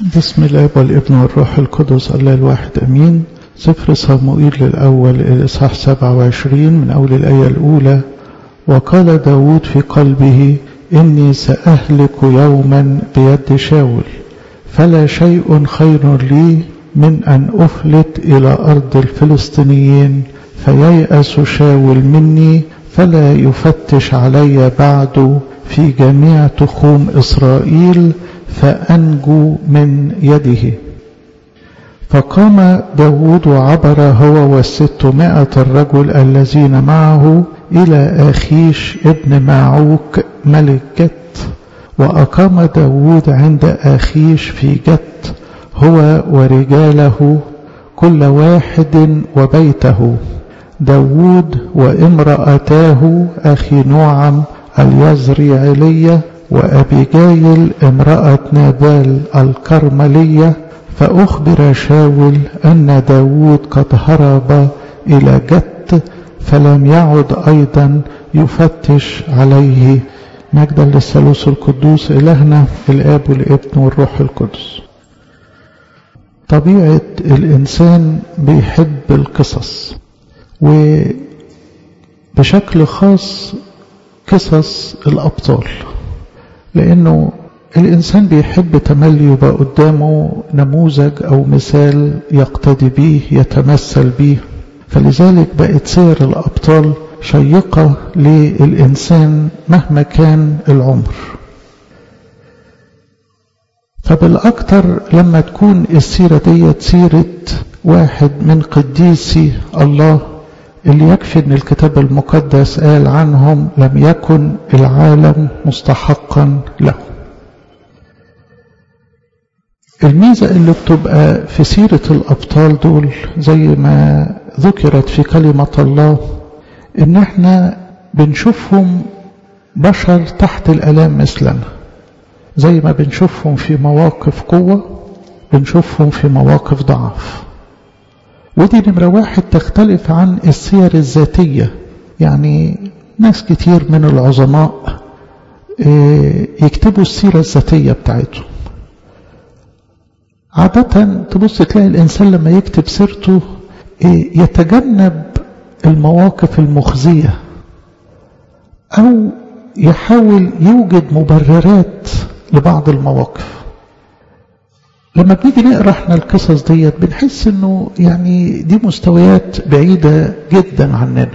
بسم الله والابن والروح القدس الله الواحد أمين سفر صموئيل الأول الإصحاح 27 من أول الآية الأولى وقال داود في قلبه إني سأهلك يوما بيد شاول فلا شيء خير لي من أن أفلت إلى أرض الفلسطينيين فييأس شاول مني فلا يفتش علي بعد في جميع تخوم إسرائيل فأنجو من يده فقام داود وعبر هو والستمائة الرجل الذين معه إلى آخيش ابن معوك ملك جت وأقام داود عند آخيش في جت هو ورجاله كل واحد وبيته داود وامرأتاه أخي نوعم اليزريعلية وأبيجايل امرأة نابال الكرملية فأخبر شاول أن داود قد هرب إلى جت فلم يعد أيضا يفتش عليه مجدا للثالوث القدوس إلهنا الآب والابن والروح القدس طبيعة الإنسان بيحب القصص وبشكل خاص قصص الأبطال لأنه الإنسان بيحب تملي يبقى قدامه نموذج أو مثال يقتدي به يتمثل به فلذلك بقت سير الأبطال شيقة للإنسان مهما كان العمر فبالأكثر لما تكون السيرة دي سيرة واحد من قديسي الله اللي يكفي ان الكتاب المقدس قال عنهم لم يكن العالم مستحقا له الميزة اللي بتبقى في سيرة الأبطال دول زي ما ذكرت في كلمة الله إن احنا بنشوفهم بشر تحت الألام مثلنا زي ما بنشوفهم في مواقف قوة بنشوفهم في مواقف ضعف ودي نمرة واحد تختلف عن السير الذاتية يعني ناس كتير من العظماء يكتبوا السيرة الذاتية بتاعتهم عادة تبص تلاقي الإنسان لما يكتب سيرته يتجنب المواقف المخزية أو يحاول يوجد مبررات لبعض المواقف لما بنيجي نقرا احنا القصص ديت بنحس انه يعني دي مستويات بعيده جدا عننا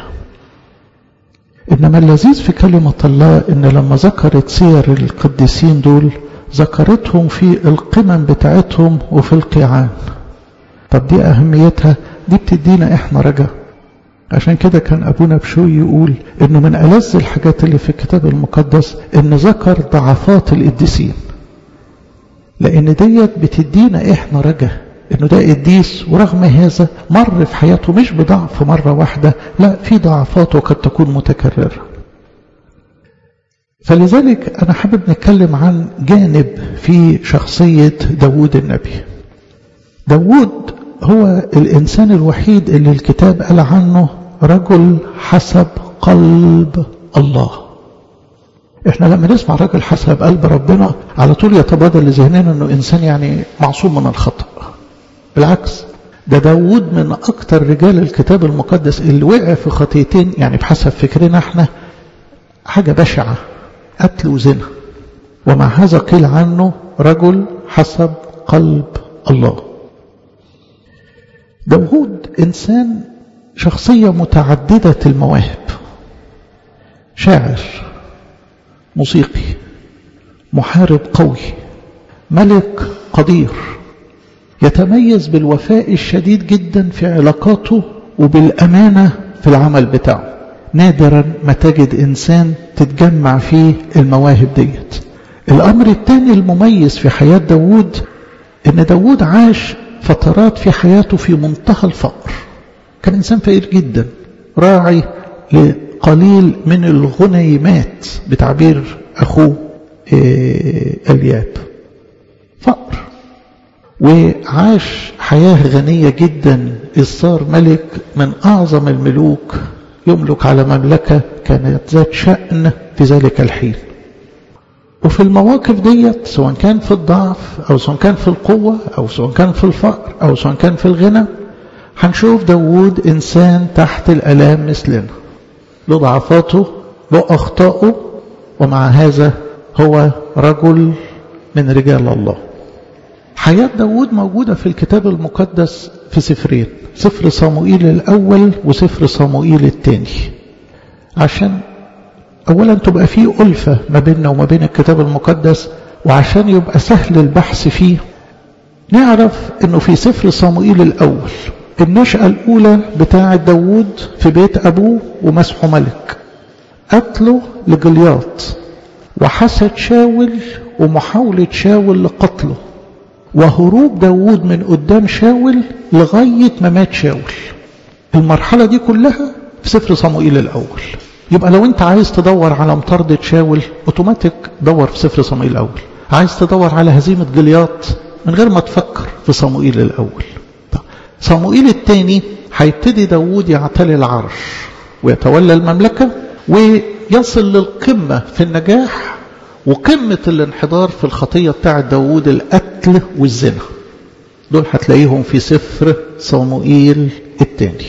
انما اللذيذ في كلمه الله ان لما ذكرت سير القديسين دول ذكرتهم في القمم بتاعتهم وفي القيعان طب دي اهميتها دي بتدينا احنا رجاء عشان كده كان ابونا بشوي يقول انه من الذ الحاجات اللي في الكتاب المقدس ان ذكر ضعفات القديسين لان ديت بتدينا احنا رجا انه ده قديس ورغم هذا مر في حياته مش بضعف مرة واحدة لا في ضعفات وقد تكون متكررة فلذلك انا حابب نتكلم عن جانب في شخصية داود النبي داود هو الانسان الوحيد اللي الكتاب قال عنه رجل حسب قلب الله احنا لما نسمع راجل حسب قلب ربنا على طول يتبادل لذهننا انه انسان يعني معصوم من الخطأ بالعكس ده داود من اكتر رجال الكتاب المقدس اللي وقع في خطيتين يعني بحسب فكرنا احنا حاجة بشعة قتل وزنا ومع هذا قيل عنه رجل حسب قلب الله داود انسان شخصية متعددة المواهب شاعر موسيقي محارب قوي ملك قدير يتميز بالوفاء الشديد جدا في علاقاته وبالأمانة في العمل بتاعه نادرا ما تجد إنسان تتجمع فيه المواهب ديت الأمر الثاني المميز في حياة داود إن داود عاش فترات في حياته في منتهى الفقر كان إنسان فقير جدا راعي قليل من الغنيمات بتعبير أخوه الياب فقر وعاش حياة غنية جدا إذ صار ملك من أعظم الملوك يملك على مملكة كانت ذات شأن في ذلك الحين وفي المواقف ديت سواء كان في الضعف أو سواء كان في القوة أو سواء كان في الفقر أو سواء كان في الغنى هنشوف داود إنسان تحت الألام مثلنا له ضعفاته له أخطائه ومع هذا هو رجل من رجال الله حياة داود موجودة في الكتاب المقدس في سفرين سفر صموئيل الأول وسفر صموئيل الثاني عشان أولا تبقى فيه ألفة ما بيننا وما بين الكتاب المقدس وعشان يبقى سهل البحث فيه نعرف أنه في سفر صموئيل الأول النشأة الأولى بتاعة داود في بيت أبوه ومسحه ملك قتله لجلياط وحسد شاول ومحاولة شاول لقتله وهروب داود من قدام شاول لغاية ما مات شاول المرحلة دي كلها في سفر صموئيل الأول يبقى لو انت عايز تدور على مطاردة شاول اوتوماتيك دور في سفر صموئيل الأول عايز تدور على هزيمة جلياط من غير ما تفكر في صموئيل الأول طب. صموئيل الثاني هيبتدي داود يعتلي العرش ويتولى المملكة ويصل للقمة في النجاح وقمة الانحدار في الخطية بتاعة داود القتل والزنا دول هتلاقيهم في سفر صموئيل الثاني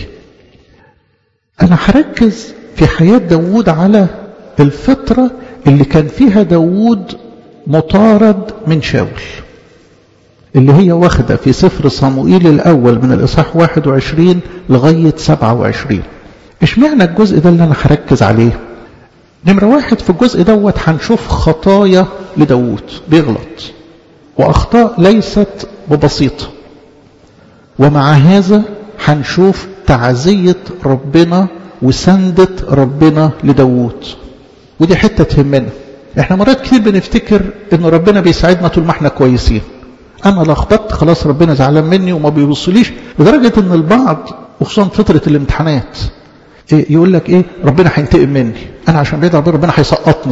أنا هركز في حياة داود على الفترة اللي كان فيها داود مطارد من شاول اللي هي واخدة في سفر صموئيل الأول من الإصحاح 21 لغاية 27 اشمعنى الجزء ده اللي أنا هركز عليه نمرة واحد في الجزء دوت هنشوف خطايا لداود بيغلط وأخطاء ليست ببسيطة ومع هذا هنشوف تعزية ربنا وسندة ربنا لداود ودي حتة تهمنا احنا مرات كتير بنفتكر ان ربنا بيساعدنا طول ما احنا كويسين انا لخبطت خلاص ربنا زعلان مني وما بيبصليش لدرجة ان البعض وخصوصا فترة الامتحانات إيه يقول لك ايه ربنا هينتقم مني انا عشان بعيد عن ربنا هيسقطني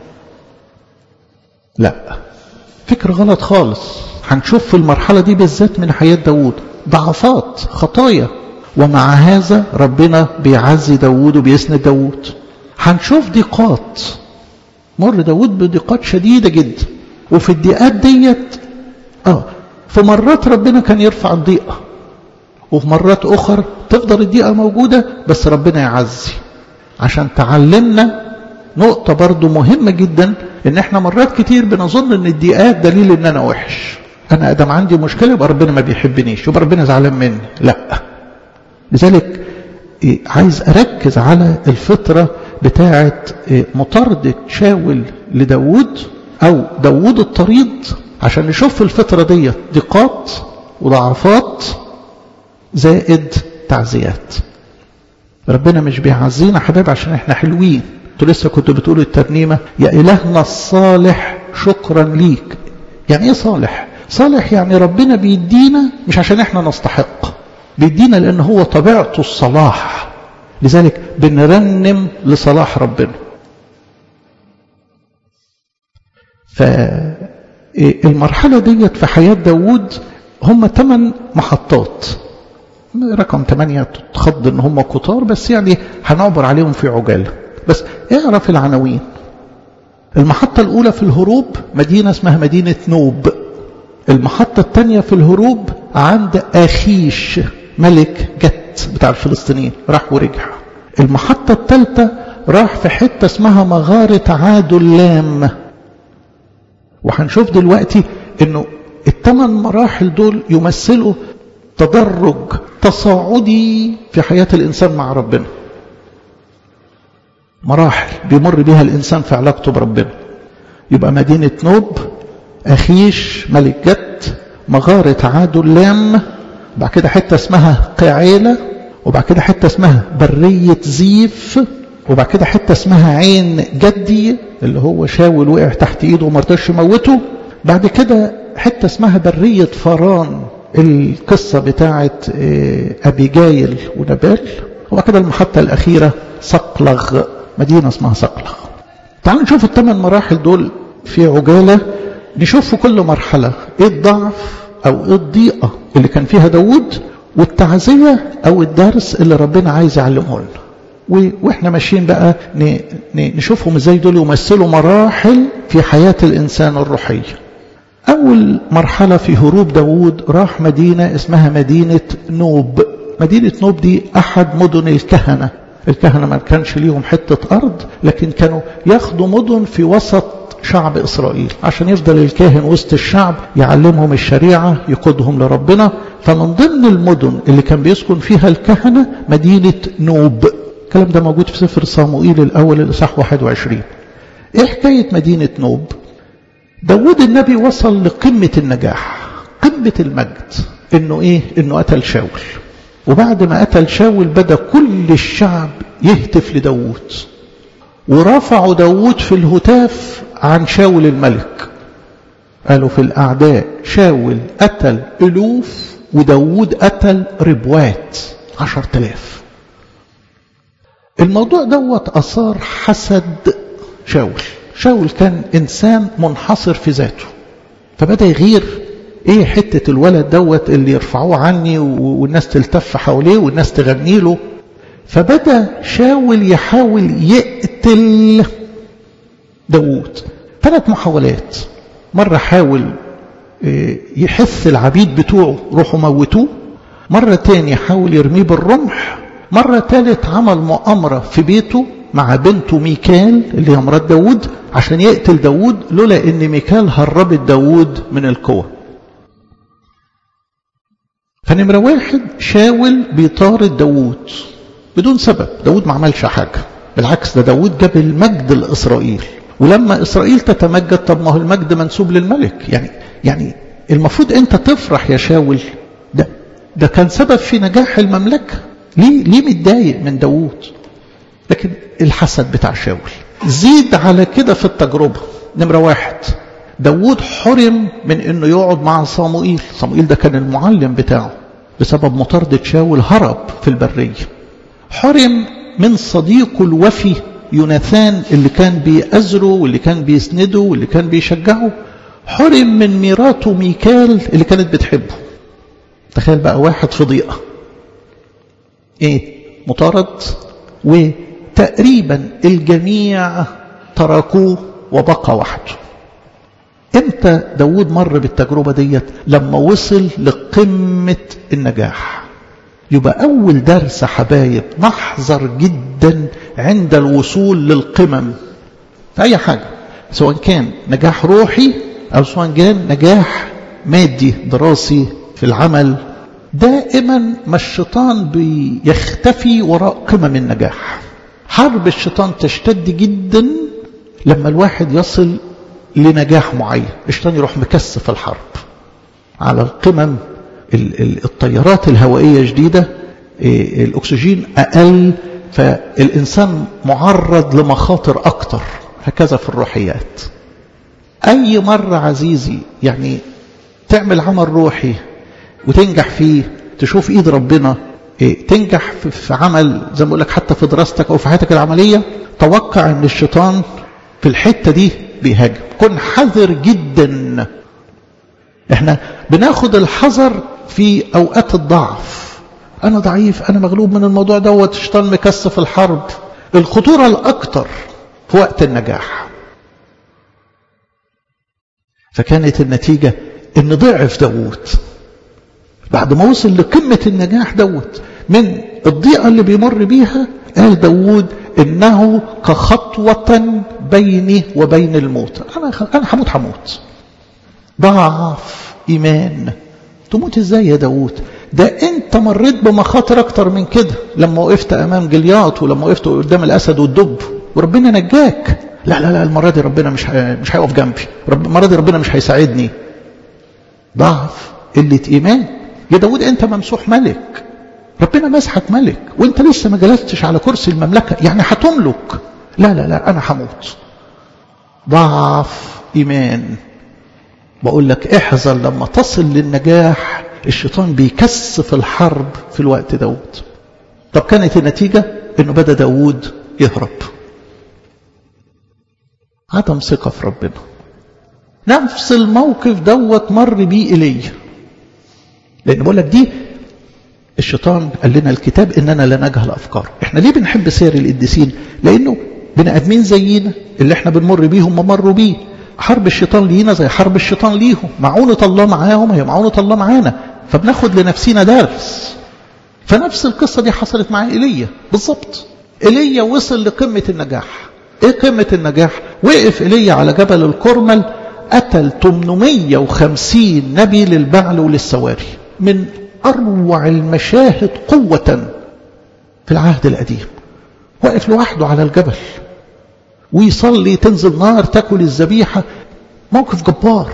لا فكر غلط خالص هنشوف في المرحلة دي بالذات من حياة داود ضعفات خطايا ومع هذا ربنا بيعزي داود وبيسند داود هنشوف ضيقات مر داود بضيقات شديدة جدا وفي الضيقات ديت اه في مرات ربنا كان يرفع الضيقة وفي مرات أخر تفضل الضيقة موجودة بس ربنا يعزي عشان تعلمنا نقطة برضو مهمة جدا ان احنا مرات كتير بنظن ان الضيقات دليل ان انا وحش انا ادم عندي مشكلة يبقى ربنا ما بيحبنيش يبقى ربنا زعلان مني لا لذلك عايز اركز على الفترة بتاعة مطاردة شاول لداود او داود الطريد عشان نشوف في الفترة دي ضيقات وضعفات زائد تعزيات ربنا مش بيعزينا حبايب عشان احنا حلوين انتوا لسه كنتوا بتقولوا الترنيمة يا إلهنا الصالح شكرا ليك يعني ايه صالح صالح يعني ربنا بيدينا مش عشان احنا نستحق بيدينا لان هو طبيعته الصلاح لذلك بنرنم لصلاح ربنا فالمرحلة ديت في حياة داود هم ثمان محطات رقم ثمانية تخض ان هم كتار بس يعني هنعبر عليهم في عجالة بس اعرف العناوين المحطة الأولى في الهروب مدينة اسمها مدينة نوب المحطة الثانية في الهروب عند أخيش ملك جت بتاع الفلسطينيين راح ورجع المحطة الثالثة راح في حتة اسمها مغارة عاد اللام وهنشوف دلوقتي انه الثمان مراحل دول يمثلوا تدرج تصاعدي في حياة الإنسان مع ربنا مراحل بيمر بها الإنسان في علاقته بربنا يبقى مدينة نوب أخيش ملك جت مغارة عاد اللام بعد كده حتة اسمها قعيلة وبعد كده حتة اسمها برية زيف وبعد كده حتة اسمها عين جدي اللي هو شاول وقع تحت ايده وما رضاش يموته بعد كده حتة اسمها برية فران القصة بتاعت أبي جايل ونبال وبعد كده المحطة الأخيرة صقلغ مدينة اسمها صقلغ تعالوا نشوف الثمان مراحل دول في عجالة نشوف في كل مرحلة ايه الضعف او ايه الضيقة اللي كان فيها داود والتعزية او الدرس اللي ربنا عايز يعلمه لنا واحنا ماشيين بقى نشوفهم ازاي دول يمثلوا مراحل في حياة الإنسان الروحية أول مرحلة في هروب داود راح مدينة اسمها مدينة نوب مدينة نوب دي أحد مدن الكهنة الكهنة ما كانش ليهم حتة أرض لكن كانوا ياخدوا مدن في وسط شعب إسرائيل عشان يفضل الكاهن وسط الشعب يعلمهم الشريعة يقودهم لربنا فمن ضمن المدن اللي كان بيسكن فيها الكهنة مدينة نوب الكلام ده موجود في سفر صاموئيل الأول الإصحاح 21 إيه حكاية مدينة نوب داود النبي وصل لقمة النجاح قمة المجد إنه إيه إنه قتل شاول وبعد ما قتل شاول بدأ كل الشعب يهتف لداود ورفعوا داود في الهتاف عن شاول الملك قالوا في الأعداء شاول قتل ألوف وداود قتل ربوات عشر تلاف الموضوع دوت أثار حسد شاول شاول كان إنسان منحصر في ذاته فبدأ يغير ايه حتة الولد دوت اللي يرفعوه عني والناس تلتف حواليه والناس تغني له فبدأ شاول يحاول يقتل داوود ثلاث محاولات مرة حاول يحث العبيد بتوعه روحوا موتوه مرة تاني حاول يرميه بالرمح مرة تالت عمل مؤامرة في بيته مع بنته ميكال اللي هي مرات داوود عشان يقتل داوود لولا ان ميكال هربت داوود من القوة فنمرة واحد شاول بيطارد داوود بدون سبب داوود ما عملش حاجة بالعكس ده داوود جاب المجد لإسرائيل ولما إسرائيل تتمجد طب ما هو المجد منسوب للملك يعني يعني المفروض أنت تفرح يا شاول ده ده كان سبب في نجاح المملكة ليه ليه متضايق من داوود لكن الحسد بتاع شاول زيد على كده في التجربة نمرة واحد داوود حرم من انه يقعد مع صاموئيل صاموئيل ده كان المعلم بتاعه بسبب مطاردة شاول هرب في البرية حرم من صديقه الوفي يوناثان اللي كان بيأزره واللي كان بيسنده واللي كان بيشجعه حرم من ميراته ميكال اللي كانت بتحبه تخيل بقى واحد في ضيقة ايه مطارد وتقريبا الجميع تركوه وبقى وحده امتى داود مر بالتجربة ديت لما وصل لقمة النجاح يبقى أول درس حبايب نحذر جدا عند الوصول للقمم في أي حاجة سواء كان نجاح روحي أو سواء كان نجاح مادي دراسي في العمل دائما ما الشيطان بيختفي وراء قمم النجاح حرب الشيطان تشتد جدا لما الواحد يصل لنجاح معين الشيطان يروح مكثف الحرب على القمم الطيارات الهوائية جديدة الأكسجين أقل فالإنسان معرض لمخاطر أكتر هكذا في الروحيات أي مرة عزيزي يعني تعمل عمل روحي وتنجح فيه تشوف إيد ربنا تنجح في عمل زي ما بقول لك حتى في دراستك أو في حياتك العملية توقع أن الشيطان في الحتة دي بيهاجم كن حذر جدا احنا بناخد الحذر في اوقات الضعف انا ضعيف انا مغلوب من الموضوع دوت الشيطان مكثف الحرب الخطوره الاكثر في وقت النجاح فكانت النتيجه ان ضعف داوود بعد ما وصل لقمه النجاح دوت من الضيقه اللي بيمر بيها قال داوود انه كخطوه بيني وبين الموت انا انا هموت هموت ضعف ايمان تموت ازاي يا داوود ده انت مريت بمخاطر اكتر من كده لما وقفت امام جلياط ولما وقفت قدام الاسد والدب وربنا نجاك لا لا لا المره دي ربنا مش مش هيقف جنبي المره دي ربنا مش هيساعدني ضعف قله ايمان يا داوود انت ممسوح ملك ربنا مسحك ملك وانت لسه ما جلستش على كرسي المملكه يعني هتملك لا لا لا انا هموت ضعف ايمان بقول لك احذر لما تصل للنجاح الشيطان بيكثف الحرب في الوقت دوت طب كانت النتيجة انه بدأ داود يهرب عدم ثقة في ربنا نفس الموقف دوت مر بيه إلي لأن بقول لك دي الشيطان قال لنا الكتاب اننا لا نجهل افكاره احنا ليه بنحب سير القديسين لانه بني ادمين زينا اللي احنا بنمر بيهم ما مروا بيه حرب الشيطان لينا زي حرب الشيطان ليهم معونة الله معاهم هي معونة الله معانا فبناخد لنفسنا درس فنفس القصة دي حصلت مع إيليا بالظبط إيليا وصل لقمة النجاح ايه قمة النجاح وقف إيليا على جبل الكرمل قتل 850 نبي للبعل وللسواري من أروع المشاهد قوة في العهد القديم واقف لوحده على الجبل ويصلي تنزل نار تاكل الذبيحة موقف جبار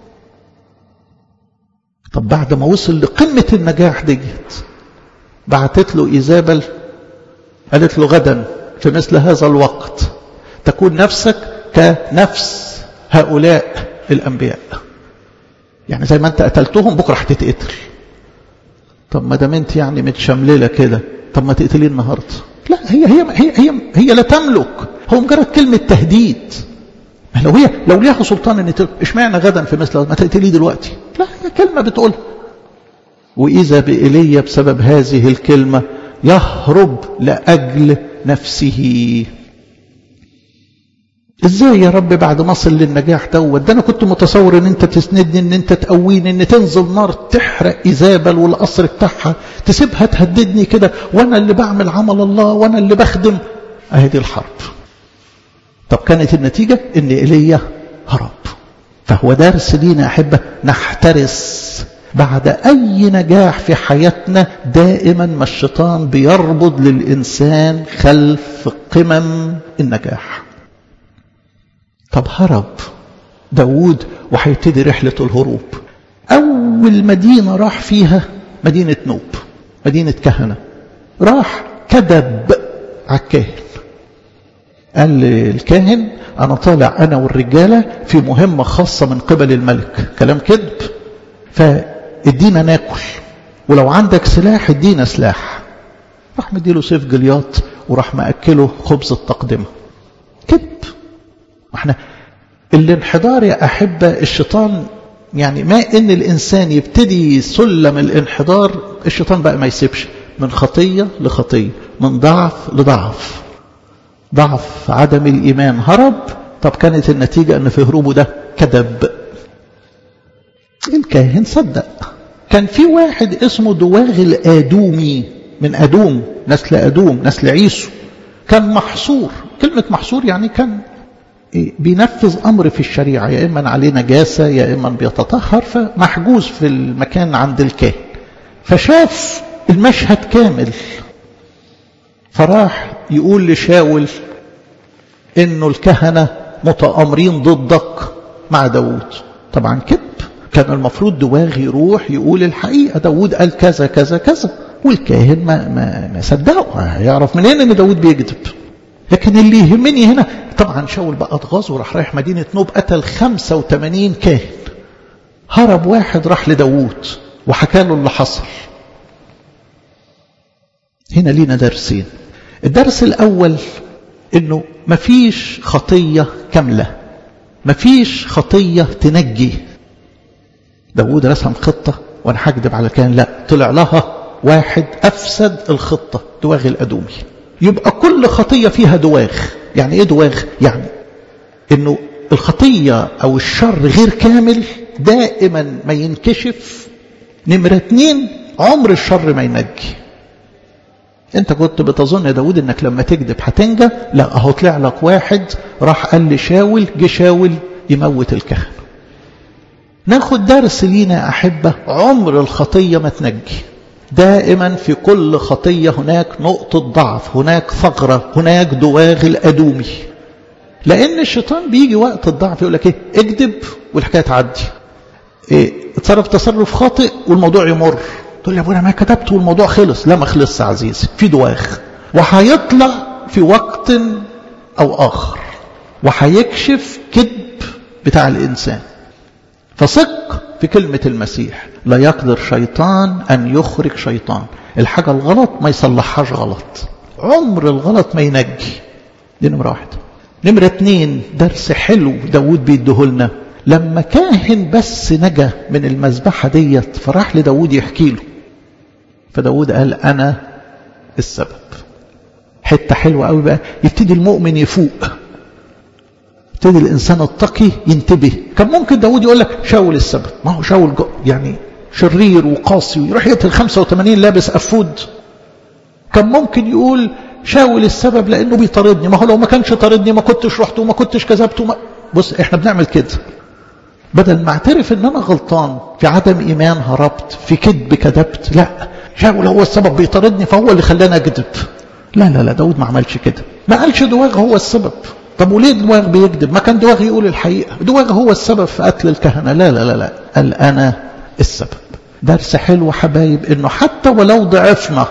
طب بعد ما وصل لقمة النجاح ديت بعتت له إيزابل قالت له غدا في مثل هذا الوقت تكون نفسك كنفس هؤلاء الأنبياء يعني زي ما أنت قتلتهم بكرة هتتقتل طب ما دام أنت يعني متشمللة كده طب ما تقتليه النهارده لا هي هي هي هي, هي لا تملك هو مجرد كلمة تهديد لو هي لو ليها سلطان ان اشمعنى غدا في مثل ما تقتليه دلوقتي لا هي كلمة بتقولها وإذا بإيليا بسبب هذه الكلمة يهرب لأجل نفسه ازاي يا رب بعد ما اصل للنجاح دوت ده انا كنت متصور ان انت تسندني ان انت تقويني ان تنزل نار تحرق ايزابل والقصر بتاعها تسيبها تهددني كده وانا اللي بعمل عمل الله وانا اللي بخدم اهي دي الحرب طب كانت النتيجة ان ايليا هرب فهو درس لينا احبه نحترس بعد اي نجاح في حياتنا دائما ما الشيطان بيربط للانسان خلف قمم النجاح طب هرب داود وهيبتدي رحلة الهروب أول مدينة راح فيها مدينة نوب مدينة كهنة راح كذب على الكاهن قال للكاهن أنا طالع أنا والرجالة في مهمة خاصة من قبل الملك كلام كذب فادينا ناكل ولو عندك سلاح ادينا سلاح راح مديله سيف جلياط وراح مأكله خبز التقدمة كذب احنا الانحدار يا أحبة الشيطان يعني ما ان الانسان يبتدي سلم الانحدار الشيطان بقى ما يسيبش من خطية لخطية من ضعف لضعف ضعف عدم الإيمان هرب طب كانت النتيجة أن في هروبه ده كذب الكاهن صدق كان في واحد اسمه دواغ الآدومي من أدوم نسل أدوم نسل عيسو كان محصور كلمة محصور يعني كان بينفذ أمر في الشريعة يا إما عليه نجاسة يا إما بيتطهر فمحجوز في المكان عند الكاهن فشاف المشهد كامل فراح يقول لشاول إنه الكهنة متآمرين ضدك مع داود طبعا كذب كان المفروض دواغ يروح يقول الحقيقة داود قال كذا كذا كذا والكاهن ما, ما, ما صدقه يعرف منين ان داود بيكذب لكن اللي يهمني هنا طبعا شاول بقى اتغاظ وراح رايح مدينة نوب قتل 85 كاهن هرب واحد راح لداوود وحكى له اللي حصل هنا لينا درسين الدرس الأول انه مفيش خطية كاملة مفيش خطية تنجي داوود رسم خطة وانا هكذب على كان لا طلع لها واحد افسد الخطة دواغ الادومي يبقى كل خطية فيها دواغ يعني ايه دواغ يعني انه الخطية او الشر غير كامل دائما ما ينكشف نمرة اتنين عمر الشر ما ينجي انت كنت بتظن يا داود انك لما تكذب هتنجى لا اهو طلع لك واحد راح قال لشاول جه شاول يموت الكهنة ناخد درس لينا احبة عمر الخطية ما تنجي دائما في كل خطية هناك نقطة ضعف هناك ثغرة هناك دواغ الأدومي لأن الشيطان بيجي وقت الضعف يقول لك إيه اكذب والحكاية تعدي إيه اتصرف تصرف خاطئ والموضوع يمر تقول لي يا ابونا ما كتبت والموضوع خلص لا ما خلصش عزيزي في دواغ وهيطلع في وقت أو آخر وهيكشف كذب بتاع الإنسان فثق في كلمة المسيح لا يقدر شيطان أن يخرج شيطان الحاجة الغلط ما يصلحهاش غلط عمر الغلط ما ينجي دي نمرة واحدة نمرة اتنين درس حلو داود بيديهولنا لما كاهن بس نجا من المذبحة ديت فراح لداود يحكي له فداود قال أنا السبب حتة حلوة قوي بقى يبتدي المؤمن يفوق يبتدي الإنسان التقي ينتبه كان ممكن داود يقول لك شاول السبب ما هو شاول يعني شرير وقاسي ويروح يقتل 85 لابس أفود كان ممكن يقول شاول السبب لأنه بيطاردني ما هو لو ما كانش طاردني ما كنتش رحت وما كنتش كذبت وما بص احنا بنعمل كده بدل ما اعترف ان انا غلطان في عدم ايمان هربت في كذب كذبت لا شاول هو السبب بيطاردني فهو اللي خلاني اكذب لا لا لا داود ما عملش كده ما قالش دواغ هو السبب طب وليه دواغ بيكذب ما كان دواغ يقول الحقيقة دواغ هو السبب في قتل الكهنة لا لا لا لا قال أنا السبب درس حلو حبايب انه حتى ولو ضعفنا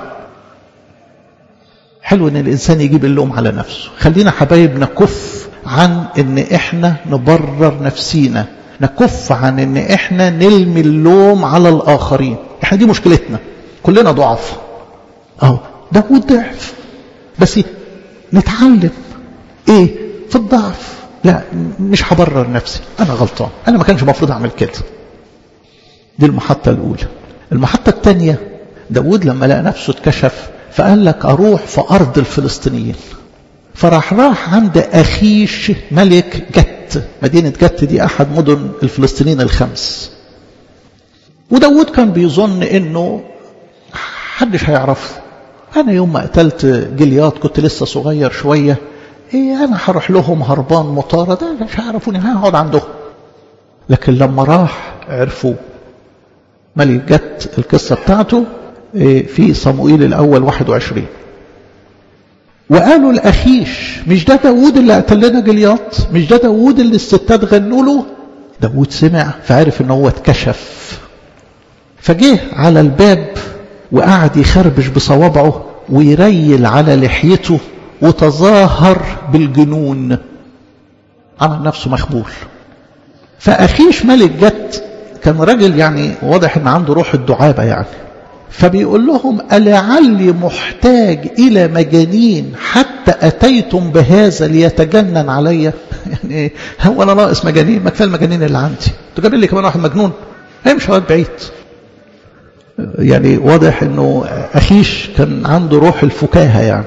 حلو ان الانسان يجيب اللوم على نفسه خلينا حبايب نكف عن ان احنا نبرر نفسينا نكف عن ان احنا نلمي اللوم على الاخرين احنا دي مشكلتنا كلنا ضعف اهو داود ضعف بس نتعلم ايه في الضعف لا مش هبرر نفسي انا غلطان انا ما كانش المفروض اعمل كده دي المحطة الاولى المحطة الثانية داود لما لقى نفسه اتكشف فقال لك اروح في ارض الفلسطينيين فراح راح عند اخيش ملك جت مدينة جت دي احد مدن الفلسطينيين الخمس وداود كان بيظن انه حدش هيعرفه انا يوم ما قتلت جليات كنت لسه صغير شوية ايه انا هروح لهم هربان مطاردة مش هيعرفوني هقعد عندهم لكن لما راح عرفوه ملك جت القصة بتاعته في صموئيل الأول 21 وقالوا الأخيش مش ده داود اللي قتل لنا جلياط مش ده داود اللي الستات غنوا له داود سمع فعرف ان هو اتكشف فجه على الباب وقعد يخربش بصوابعه ويريل على لحيته وتظاهر بالجنون عمل نفسه مخبول فأخيش ملك جت كان راجل يعني واضح ان عنده روح الدعابة يعني فبيقول لهم ألعلي محتاج إلى مجانين حتى أتيتم بهذا ليتجنن علي يعني هو أنا ناقص مجانين ما كفايه المجانين اللي عندي انتوا جايبين لي كمان واحد مجنون هي مش هواد بعيد يعني واضح انه أخيش كان عنده روح الفكاهة يعني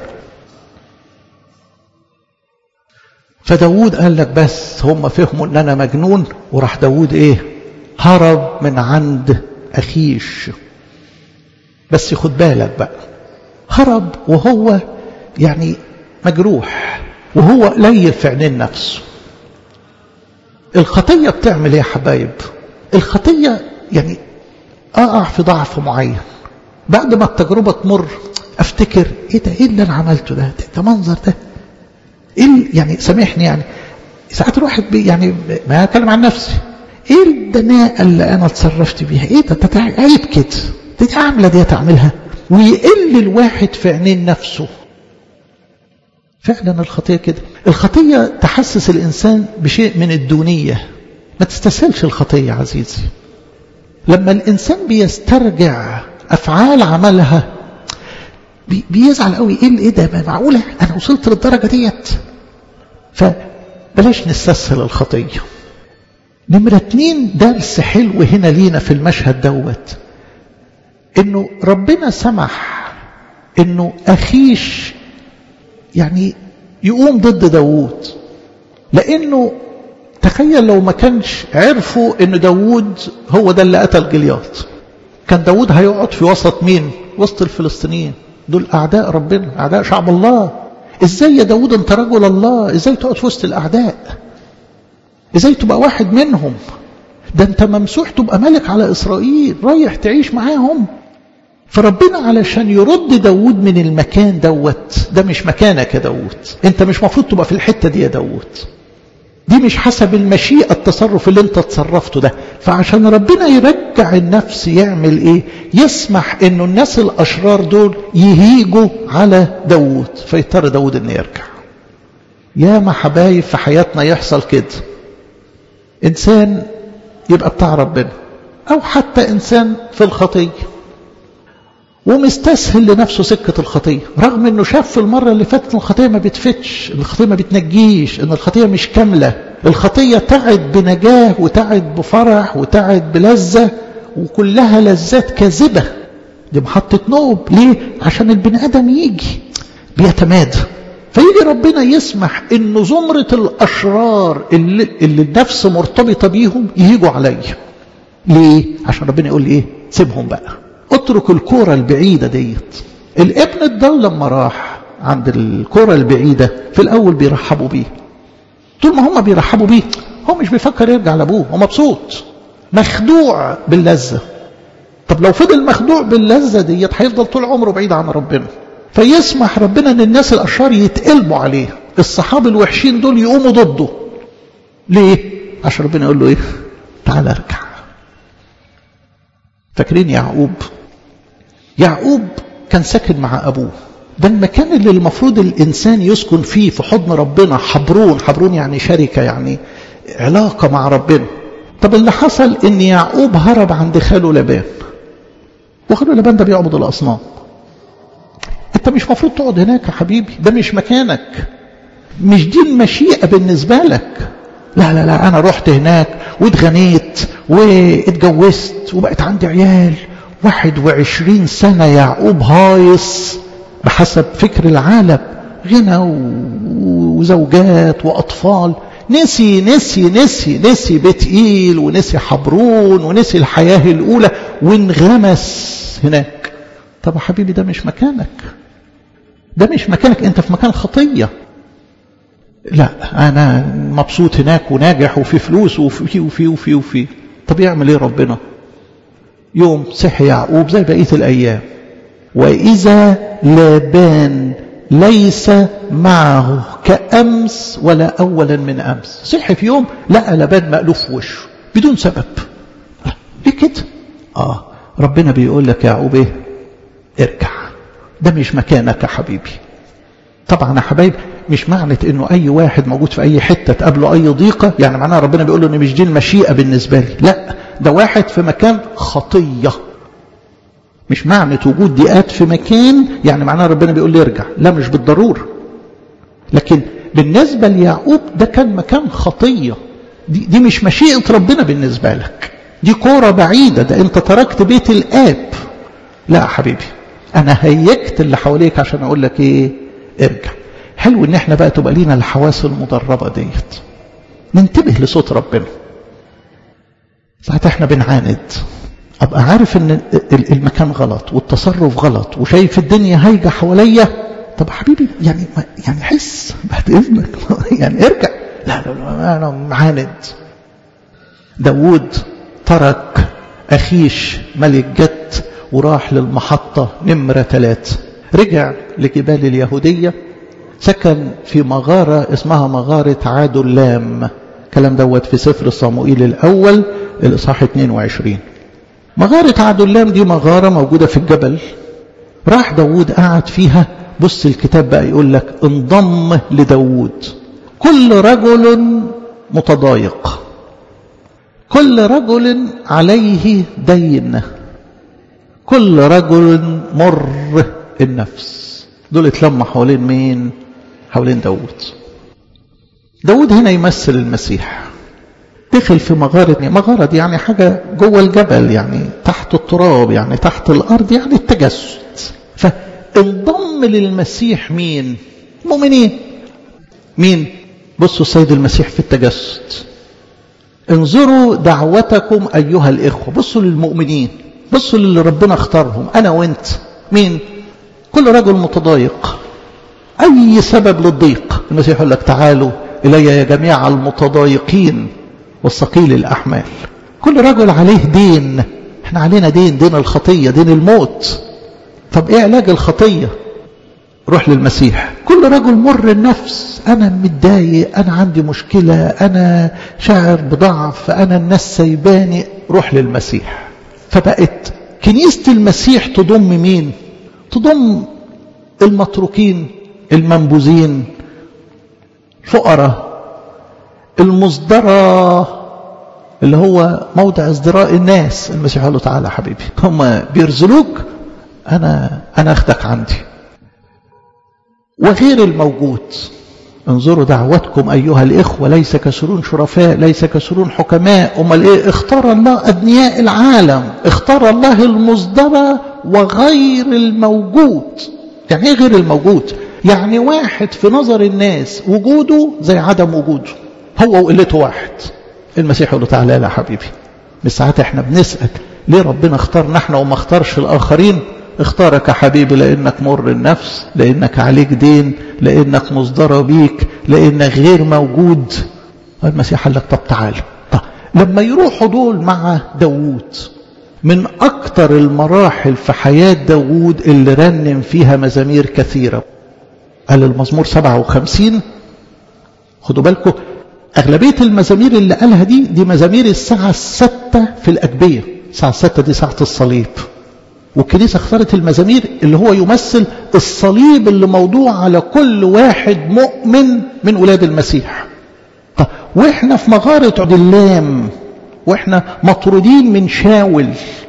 فداود قال لك بس هم فهموا ان انا مجنون وراح داود ايه هرب من عند اخيش بس خد بالك بقى هرب وهو يعني مجروح وهو قليل في عينين نفسه الخطية بتعمل ايه يا حبايب الخطية يعني اقع في ضعف معين بعد ما التجربة تمر افتكر ايه ده ايه اللي انا عملته ده ده منظر ده ايه يعني سامحني يعني ساعات الواحد بي يعني ما اتكلم عن نفسي ايه الدناءة اللي انا اتصرفت بيها ايه ده ده عيب كده دي عاملة دي تعملها ويقل الواحد في عينين نفسه فعلا الخطية كده الخطية تحسس الإنسان بشيء من الدونية ما تستسهلش الخطية عزيزي لما الإنسان بيسترجع أفعال عملها بيزعل قوي ايه ايه ده معقوله انا وصلت للدرجه ديت فبلاش نستسهل الخطيه نمرة اتنين درس حلو هنا لينا في المشهد دوت انه ربنا سمح انه اخيش يعني يقوم ضد داوود لانه تخيل لو ما كانش عرفوا ان داوود هو ده اللي قتل جلياط كان داوود هيقعد في وسط مين وسط الفلسطينيين دول أعداء ربنا أعداء شعب الله إزاي يا داود أنت رجل الله إزاي تقعد في وسط الأعداء إزاي تبقى واحد منهم ده أنت ممسوح تبقى ملك على إسرائيل رايح تعيش معاهم فربنا علشان يرد داود من المكان دوت ده مش مكانك يا داود انت مش مفروض تبقى في الحتة دي يا داود دي مش حسب المشيئة التصرف اللي انت تصرفته ده فعشان ربنا يرجع النفس يعمل ايه يسمح انه الناس الاشرار دول يهيجوا على داود فيضطر داود انه يرجع يا ما حبايب في حياتنا يحصل كده انسان يبقى بتاع ربنا او حتى انسان في الخطيه ومستسهل لنفسه سكة الخطية رغم انه شاف في المرة اللي فاتت الخطية ما بتفتش الخطية ما بتنجيش ان الخطية مش كاملة الخطية تعد بنجاة وتعد بفرح وتعد بلذة وكلها لذات كاذبة دي محطة نوب ليه عشان البني آدم يجي بيتمادى فيجي ربنا يسمح ان زمرة الاشرار اللي, اللي النفس مرتبطة بيهم يهيجوا عليا ليه عشان ربنا يقول لي ايه سيبهم بقى اترك الكورة البعيدة ديت الابن الضال لما راح عند الكورة البعيدة في الاول بيرحبوا بيه طول ما هم بيرحبوا بيه هو مش بيفكر يرجع لابوه هو مبسوط مخدوع باللذة طب لو فضل مخدوع باللذة ديت هيفضل طول عمره بعيد عن ربنا فيسمح ربنا ان الناس الاشرار يتقلبوا عليه الصحاب الوحشين دول يقوموا ضده ليه عشان ربنا يقول له ايه تعال ارجع فاكرين يعقوب يعقوب كان ساكن مع ابوه ده المكان اللي المفروض الانسان يسكن فيه في حضن ربنا حبرون حبرون يعني شركه يعني علاقه مع ربنا طب اللي حصل ان يعقوب هرب عند خاله لبان وخاله لبان ده بيعبد الاصنام انت مش مفروض تقعد هناك يا حبيبي ده مش مكانك مش دي المشيئة بالنسبة لك لا لا لا انا رحت هناك واتغنيت واتجوزت وبقت عندي عيال واحد وعشرين سنة يعقوب هايص بحسب فكر العالم غنى وزوجات وأطفال نسي نسي نسي نسي بيت إيل ونسي حبرون ونسي الحياة الأولى وانغمس هناك طب يا حبيبي ده مش مكانك ده مش مكانك انت في مكان خطية لا انا مبسوط هناك وناجح وفي فلوس وفي وفي وفي وفي طب يعمل ايه ربنا يوم صحي يعقوب زي بقية الايام واذا لابان ليس معه كأمس ولا أولا من أمس صحي في يوم لقى لبان مألوف في وشه بدون سبب ليه كده آه ربنا بيقول لك يا يعقوب ايه ارجع ده مش مكانك يا حبيبي طبعا يا حبايب مش معنى انه اي واحد موجود في اي حته تقابله اي ضيقه يعني معناها ربنا بيقول له ان مش دي المشيئه بالنسبه لي لا ده واحد في مكان خطيه مش معنى وجود ضيقات في مكان يعني معناها ربنا بيقول لي ارجع لا مش بالضروره لكن بالنسبه ليعقوب ده كان مكان خطيه دي, دي مش مشيئه ربنا بالنسبه لك دي كوره بعيده ده انت تركت بيت الاب لا يا حبيبي انا هيكت اللي حواليك عشان اقول لك ايه ارجع حلو ان احنا بقى تبقى لينا الحواس المدربه ديت ننتبه لصوت ربنا ساعتها احنا بنعاند ابقى عارف ان المكان غلط والتصرف غلط وشايف الدنيا هايجه حواليا طب حبيبي يعني يعني حس بعد اذنك يعني ارجع لا لا لا انا معاند داوود ترك اخيش ملك جد وراح للمحطة نمرة ثلاثة رجع لجبال اليهودية سكن في مغارة اسمها مغارة عادلام كلام دوت في سفر صموئيل الأول الإصحاح 22 مغارة عادلام دي مغارة موجودة في الجبل راح داود قعد فيها بص الكتاب بقى يقول لك انضم لداود كل رجل متضايق كل رجل عليه دين كل رجل مر النفس دول اتلموا حوالين مين حوالين داود داود هنا يمثل المسيح دخل في مغارة مغارة دي يعني حاجة جوه الجبل يعني تحت التراب يعني تحت الأرض يعني التجسد فانضم للمسيح مين مؤمنين مين بصوا السيد المسيح في التجسد انظروا دعوتكم أيها الإخوة بصوا للمؤمنين بصوا للي ربنا اختارهم أنا وانت مين كل رجل متضايق أي سبب للضيق المسيح يقول لك تعالوا إلي يا جميع المتضايقين والثقيل الأحمال كل رجل عليه دين احنا علينا دين دين الخطية دين الموت طب ايه علاج الخطية روح للمسيح كل رجل مر النفس أنا متضايق أنا عندي مشكلة أنا شاعر بضعف أنا الناس سيباني روح للمسيح فبقت كنيسة المسيح تضم مين تضم المتروكين المنبوذين الفقراء المصدرة اللي هو موضع ازدراء الناس المسيح قال له تعالى حبيبي هم بيرزلوك أنا أنا أخدك عندي وغير الموجود انظروا دعوتكم أيها الإخوة ليس كسرون شرفاء ليس كسرون حكماء أمال إيه اختار الله أدنياء العالم اختار الله المصدر وغير الموجود يعني إيه غير الموجود يعني واحد في نظر الناس وجوده زي عدم وجوده هو وقلته واحد المسيح يقول له تعالى يا حبيبي مش ساعات احنا بنسأل ليه ربنا اختارنا احنا وما اختارش الآخرين اختارك يا حبيبي لأنك مر النفس لأنك عليك دين لأنك مصدر بيك لأنك غير موجود المسيح قال لك طب تعالى طب لما يروحوا دول مع داوود من أكتر المراحل في حياة داوود اللي رنم فيها مزامير كثيرة قال المزمور 57 خدوا بالكم أغلبية المزامير اللي قالها دي دي مزامير الساعة الستة في الأجبية الساعة الستة دي ساعة الصليب والكنيسة اختارت المزامير اللي هو يمثل الصليب اللي موضوع على كل واحد مؤمن من ولاد المسيح طب واحنا في مغارة عدلام واحنا مطرودين من شاول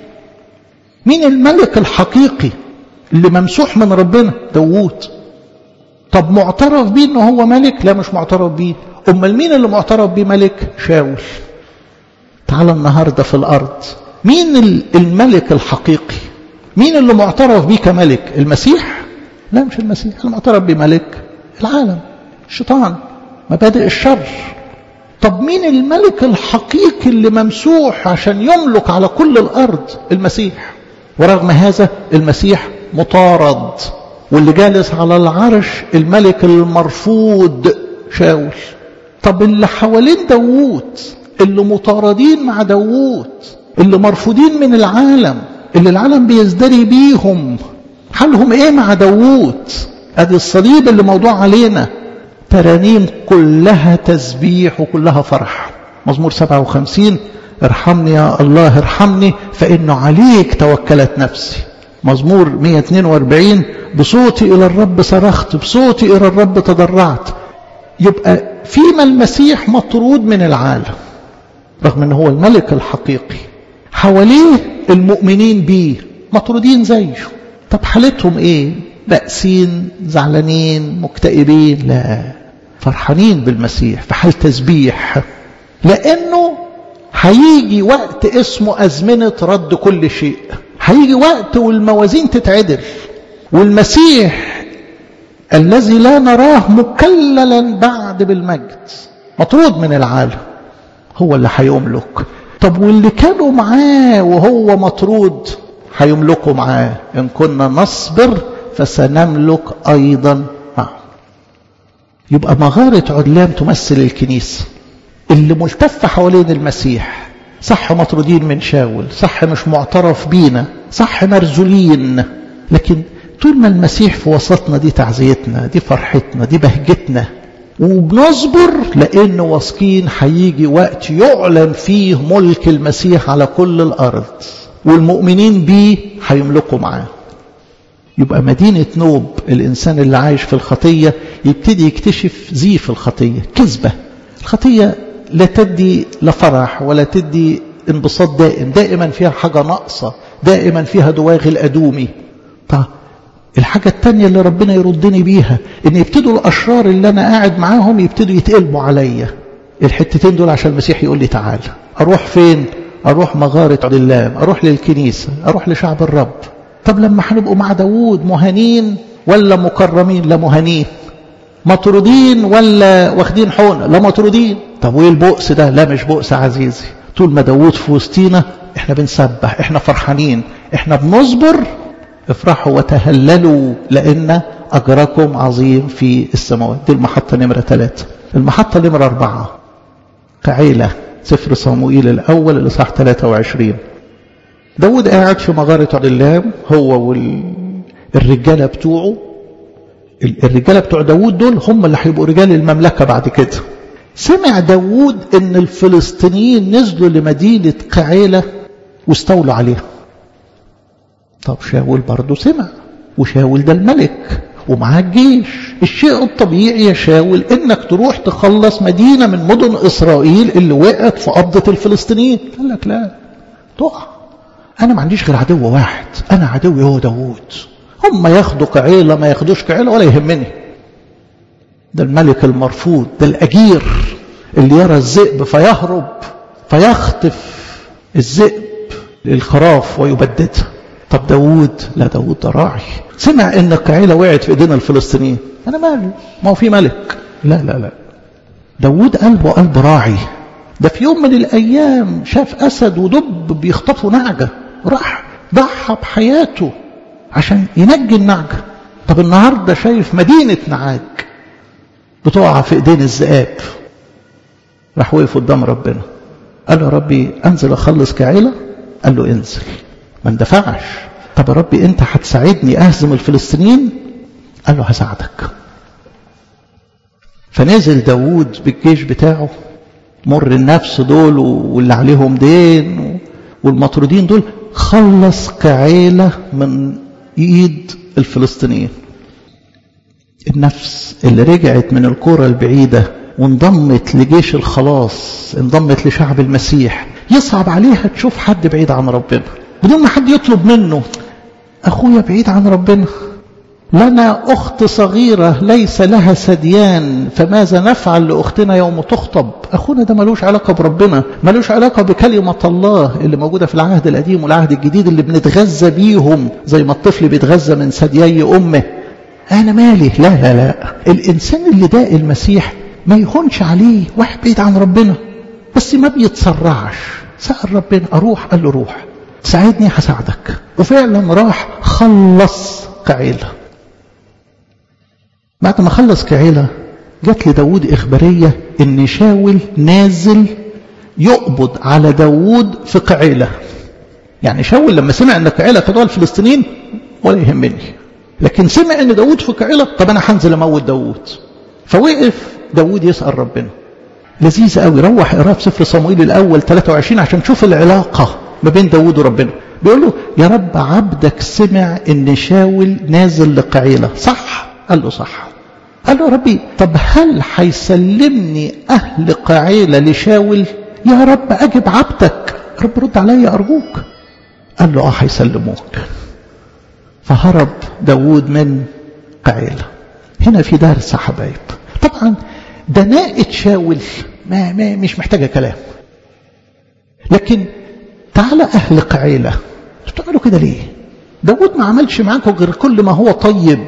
مين الملك الحقيقي اللي ممسوح من ربنا داوود طب معترف بيه انه هو ملك لا مش معترف بيه امال مين اللي معترف بيه ملك شاول تعال النهارده في الارض مين الملك الحقيقي مين اللي معترف بيه كملك المسيح لا مش المسيح المعترف بيه ملك العالم الشيطان مبادئ الشر طب مين الملك الحقيقي اللي ممسوح عشان يملك على كل الارض المسيح ورغم هذا المسيح مطارد واللي جالس على العرش الملك المرفوض شاول طب اللي حوالين داوود اللي مطاردين مع داوود اللي مرفوضين من العالم اللي العالم بيزدري بيهم حالهم ايه مع داوود ادي الصليب اللي موضوع علينا ترانيم كلها تسبيح وكلها فرح مزمور 57 ارحمني يا الله ارحمني فانه عليك توكلت نفسي مزمور 142 بصوتي الى الرب صرخت بصوتي الى الرب تضرعت يبقى فيما المسيح مطرود من العالم رغم ان هو الملك الحقيقي حواليه المؤمنين بيه مطرودين زيه طب حالتهم ايه بأسين زعلانين مكتئبين لا فرحانين بالمسيح في حال تسبيح لانه هيجي وقت اسمه ازمنه رد كل شيء هيجي وقت والموازين تتعدل والمسيح الذي لا نراه مكللا بعد بالمجد مطرود من العالم هو اللي هيملك طب واللي كانوا معاه وهو مطرود هيملكوا معاه ان كنا نصبر فسنملك ايضا معه يبقى مغاره عدلام تمثل الكنيسه اللي ملتفه حوالين المسيح صح مطرودين من شاول صح مش معترف بينا صح مرزولين لكن طول ما المسيح في وسطنا دي تعزيتنا دي فرحتنا دي بهجتنا وبنصبر لأن واثقين هيجي وقت يعلن فيه ملك المسيح على كل الأرض والمؤمنين بيه هيملكوا معاه يبقى مدينة نوب الإنسان اللي عايش في الخطية يبتدي يكتشف زيف الخطية كذبة الخطية لا تدي لا فرح ولا تدي انبساط دائم دائما فيها حاجة ناقصة دائما فيها دواغ الأدومي طب الحاجة التانية اللي ربنا يردني بيها ان يبتدوا الاشرار اللي انا قاعد معاهم يبتدوا يتقلبوا عليا الحتتين دول عشان المسيح يقول لي تعال اروح فين اروح مغارة عدلام اروح للكنيسة اروح لشعب الرب طب لما هنبقوا مع داوود مهانين ولا مكرمين لا مهانين مطرودين ولا واخدين حقنة لا مطرودين طب وايه البؤس ده لا مش بؤس عزيزي طول ما داوود في وسطينا احنا بنسبح احنا فرحانين احنا بنصبر افرحوا وتهللوا لأن أجركم عظيم في السماوات دي المحطة نمرة ثلاثة المحطة نمرة أربعة كعيلة سفر صموئيل الأول الإصحاح 23 داود قاعد في مغارة عدلام هو والرجالة بتوعه الرجالة بتوع داود دول هم اللي هيبقوا رجال المملكة بعد كده سمع داود ان الفلسطينيين نزلوا لمدينة قعيلة واستولوا عليها طب شاول برضه سمع وشاول ده الملك ومعاه الجيش الشيء الطبيعي يا شاول انك تروح تخلص مدينة من مدن اسرائيل اللي وقعت في قبضة الفلسطينيين قال لك لا تقع انا ما عنديش غير عدو واحد انا عدوي هو داوود هم ياخدوا كعيلة ما ياخدوش كعيلة ولا يهمني ده الملك المرفوض ده الأجير اللي يرى الذئب فيهرب فيخطف الذئب الخراف ويبددها طب داوود لا داوود ده راعي سمع ان القعيله وقعت في ايدينا الفلسطينيين انا مالي ما هو في ملك لا لا لا داوود قلبه قلب راعي ده في يوم من الايام شاف اسد ودب بيخطفوا نعجه راح ضحى بحياته عشان ينجي النعجه طب النهارده شايف مدينه نعاج بتقع في ايدين الذئاب راح وقف قدام ربنا قال له يا ربي انزل اخلص كعيله قال له انزل ما اندفعش طب يا ربي انت هتساعدني اهزم الفلسطينيين قال له هساعدك فنزل داوود بالجيش بتاعه مر النفس دول واللي عليهم دين والمطرودين دول خلص كعيلة من ايد الفلسطينيين النفس اللي رجعت من القرى البعيدة وانضمت لجيش الخلاص انضمت لشعب المسيح يصعب عليها تشوف حد بعيد عن ربنا بدون ما حد يطلب منه أخويا بعيد عن ربنا لنا أخت صغيرة ليس لها سديان فماذا نفعل لأختنا يوم تخطب أخونا ده ملوش علاقة بربنا ملوش علاقة بكلمة الله اللي موجودة في العهد القديم والعهد الجديد اللي بنتغذى بيهم زي ما الطفل بيتغذى من ثديي أمه أنا مالي لا لا لا الإنسان اللي داق المسيح ما يهونش عليه واحد بعيد عن ربنا بس ما بيتسرعش سأل ربنا أروح قال له روح ساعدني هساعدك وفعلا راح خلص كعيلة بعد ما خلص كعيلة جات لداود إخبارية إن شاول نازل يقبض على داود في قعيلة يعني شاول لما سمع إن قعيلة كدول الفلسطينيين ولا يهمني لكن سمع إن داود في قعيلة طب أنا هنزل أموت داود فوقف داود يسأل ربنا لذيذ قوي روح اقراه في سفر صموئيل الأول 23 عشان تشوف العلاقة ما بين داود وربنا بيقول له يا رب عبدك سمع ان شاول نازل لقعيلة صح قال له صح قال له يا ربي طب هل هيسلمني اهل قعيلة لشاول يا رب اجب عبدك رب رد عليا ارجوك قال له اه هيسلموك فهرب داود من قعيلة هنا في درس يا حبايب طبعا دناءة شاول ما, ما مش محتاجة كلام لكن تعالى أهل قعيلة بتعملوا كده ليه داود ما عملش معاكم غير كل ما هو طيب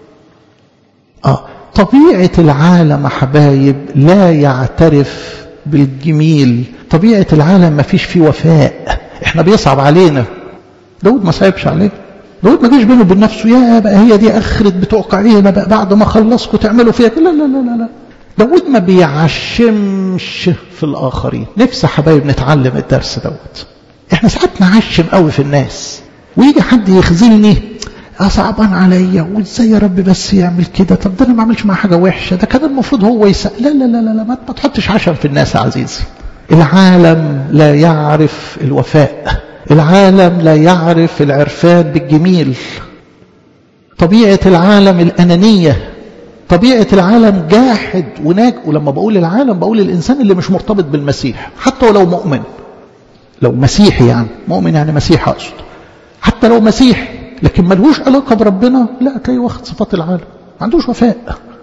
آه طبيعة العالم حبايب لا يعترف بالجميل طبيعة العالم ما فيش فيه وفاء احنا بيصعب علينا داود ما صعبش عليه داود ما جيش بينه وبين نفسه يا بقى هي دي اخرة بتوع قعيلة بقى بعد ما خلصكم تعملوا فيها لا لا لا لا لا داود ما بيعشمش في الآخرين نفسي حبايب نتعلم الدرس دوت احنا ساعات نعشم قوي في الناس ويجي حد يخذلني اه صعبان عليا وازاي يا رب بس يعمل كده طب ده انا ما عملش معاه حاجه وحشه ده كان المفروض هو يسأل لا لا لا لا, لا ما تحطش عشم في الناس يا عزيزي العالم لا يعرف الوفاء العالم لا يعرف العرفان بالجميل طبيعه العالم الانانيه طبيعة العالم جاحد وناج ولما بقول العالم بقول الإنسان اللي مش مرتبط بالمسيح حتى ولو مؤمن لو مسيحي يعني مؤمن يعني مسيح أقصد حتى لو مسيحي لكن ملهوش علاقة بربنا لا تلاقي واخد صفات العالم ما عندوش وفاء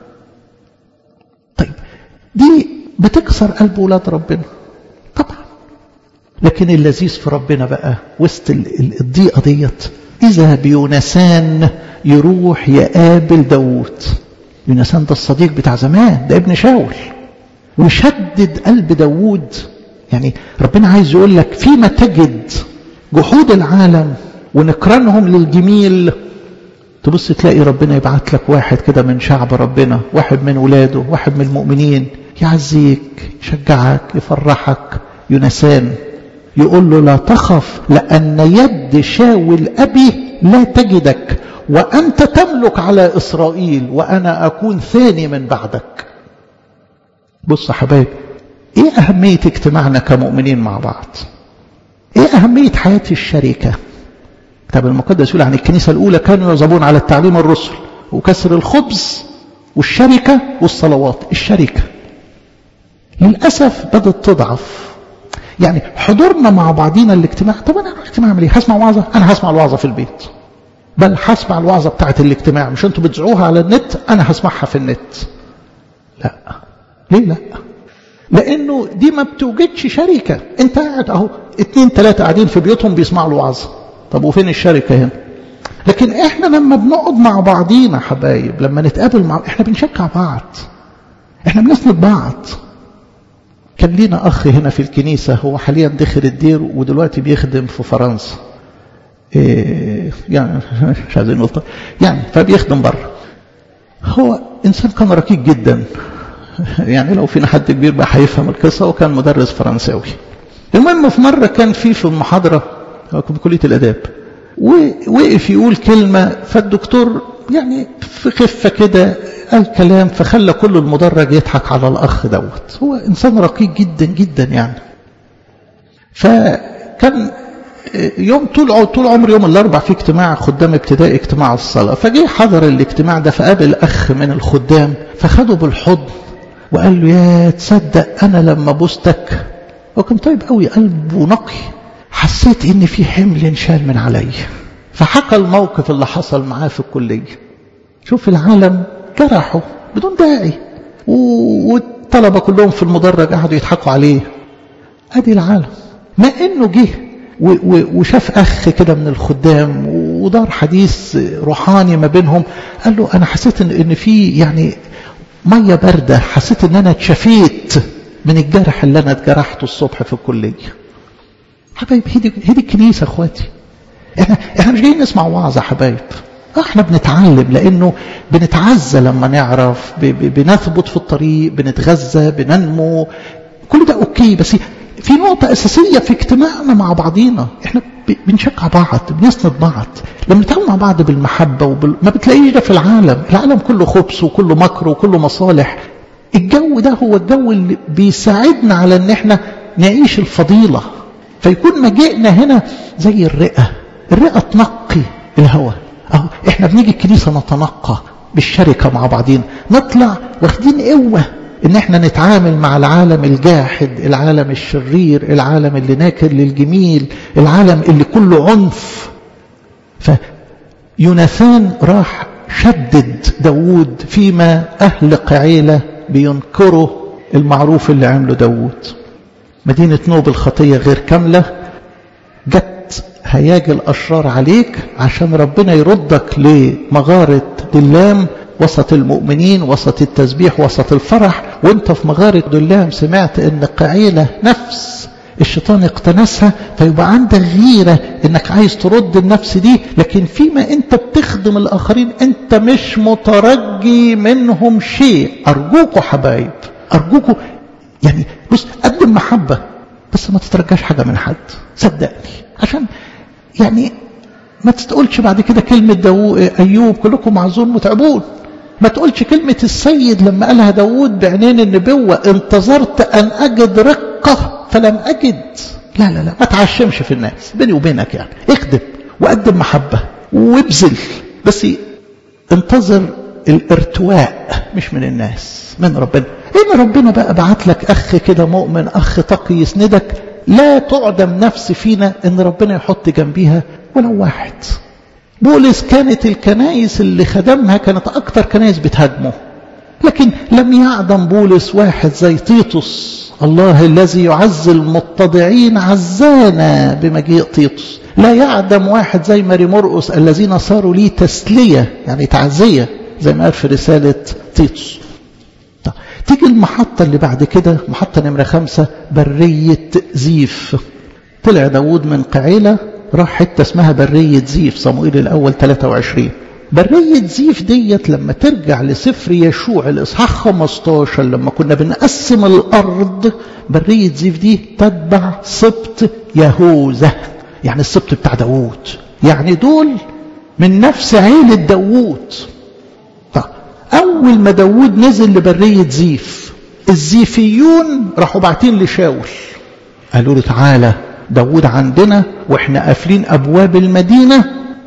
طيب دي بتكسر قلب ولاد ربنا طبعا لكن اللذيذ في ربنا بقى وسط الضيقة ديت إذا بيونسان يروح يقابل داوود يونسان ده الصديق بتاع زمان ده ابن شاول ويشدد قلب داوود يعني ربنا عايز يقول لك فيما تجد جحود العالم ونكرانهم للجميل تبص تلاقي ربنا يبعت لك واحد كده من شعب ربنا واحد من ولاده واحد من المؤمنين يعزيك يشجعك يفرحك يونسان يقول له لا تخف لأن يد شاول أبي لا تجدك وأنت تملك على إسرائيل وأنا أكون ثاني من بعدك بص يا حبايب إيه أهمية اجتماعنا كمؤمنين مع بعض إيه أهمية حياة الشركة الكتاب المقدس يقول عن الكنيسة الأولى كانوا يواظبون على التعليم الرسل وكسر الخبز والشركة والصلوات الشركة للأسف بدأت تضعف يعني حضورنا مع بعضينا الاجتماع طب أنا الاجتماع أعمل إيه هسمع وعظة أنا هسمع الوعظة في البيت بل هسمع الوعظة بتاعت الاجتماع مش انتوا بتذيعوها على النت أنا هسمعها في النت لا ليه لا لانه دي ما بتوجدش شركة انت قاعد اهو اتنين تلاتة قاعدين في بيوتهم بيسمعوا الوعظ طب وفين الشركة هنا لكن احنا لما بنقعد مع بعضينا حبايب لما نتقابل مع احنا بنشجع بعض احنا بنسند بعض كان لينا اخ هنا في الكنيسة هو حاليا دخل الدير ودلوقتي بيخدم في فرنسا إيه يعني مش عايزين نقول يعني فبيخدم بره هو انسان كان ركيك جدا يعني لو فينا حد كبير بقى هيفهم القصة وكان مدرس فرنساوي المهم في مرة كان في في المحاضرة في كلية الآداب ووقف يقول كلمة فالدكتور يعني في خفة كده قال كلام فخلى كل المدرج يضحك على الأخ دوت هو إنسان رقيق جدا جدا يعني فكان يوم طول طول عمر يوم الاربع في اجتماع خدام ابتدائي اجتماع الصلاه فجه حضر الاجتماع ده فقابل اخ من الخدام فخده بالحضن وقال له يا تصدق انا لما بوستك هو كان طيب قوي قلبه نقي حسيت ان في حمل انشال من عليا فحكى الموقف اللي حصل معاه في الكليه شوف العالم جرحه بدون داعي والطلبه كلهم في المدرج قعدوا يضحكوا عليه ادي العالم ما انه جه وشاف أخ كده من الخدام ودار حديث روحاني ما بينهم قال له أنا حسيت إن, إن في يعني مية باردة حسيت إن أنا اتشفيت من الجرح اللي أنا اتجرحته الصبح في الكلية حبايب هدي, هدي الكنيسة أخواتي إحنا, إحنا مش جايين نسمع وعظ يا حبايب احنا بنتعلم لانه بنتعزى لما نعرف بنثبت في الطريق بنتغذى بننمو كل ده اوكي بس في نقطة أساسية في اجتماعنا مع بعضينا احنا بنشجع بعض بنسند بعض لما نتعامل مع بعض بالمحبة وبال... ما بتلاقيش ده في العالم العالم كله خبث وكله مكر وكله مصالح الجو ده هو الجو اللي بيساعدنا على ان احنا نعيش الفضيلة فيكون مجيئنا هنا زي الرئة الرئة تنقي الهواء اهو احنا بنيجي الكنيسة نتنقى بالشركة مع بعضين نطلع واخدين قوة ان احنا نتعامل مع العالم الجاحد العالم الشرير العالم اللي ناكر للجميل العالم اللي كله عنف فيوناثان راح شدد داود فيما اهل قعيلة بينكروا المعروف اللي عمله داود مدينة نوب الخطية غير كاملة جت هياج الأشرار عليك عشان ربنا يردك لمغارة دلام وسط المؤمنين وسط التسبيح وسط الفرح وانت في مغارة دلام سمعت ان قعيلة نفس الشيطان اقتنسها فيبقى عندك غيرة انك عايز ترد النفس دي لكن فيما انت بتخدم الاخرين انت مش مترجي منهم شيء ارجوكوا حبايب ارجوكوا يعني بص قدم محبة بس ما تترجاش حاجة من حد صدقني عشان يعني ما تقولش بعد كده كلمة داو أيوب كلكم معذور متعبون ما تقولش كلمة السيد لما قالها داود بعينين النبوة انتظرت أن أجد رقة فلم أجد لا لا لا ما تعشمش في الناس بيني وبينك يعني اخدم وقدم محبة وابذل بس انتظر الارتواء مش من الناس من ربنا إن ربنا بقى بعت لك أخ كده مؤمن أخ تقي يسندك لا تعدم نفس فينا إن ربنا يحط جنبيها ولو واحد بولس كانت الكنائس اللي خدمها كانت أكتر كنائس بتهاجمه لكن لم يعدم بولس واحد زي تيتوس الله الذي يعز المتضعين عزانا بمجيء تيتوس لا يعدم واحد زي ماري مرقس الذين صاروا لي تسلية يعني تعزية زي ما قال في رسالة تيتوس طيب. تيجي المحطة اللي بعد كده محطة نمرة خمسة برية زيف طلع داود من قعيلة راح حتة اسمها برية زيف صموئيل الأول 23 برية زيف ديت لما ترجع لسفر يشوع الإصحاح 15 لما كنا بنقسم الأرض برية زيف دي تتبع سبط يهوذا يعني السبط بتاع داوود يعني دول من نفس عيلة داوود أول ما داوود نزل لبرية زيف الزيفيون راحوا باعتين لشاول قالوا له تعالى داود عندنا واحنا قافلين ابواب المدينه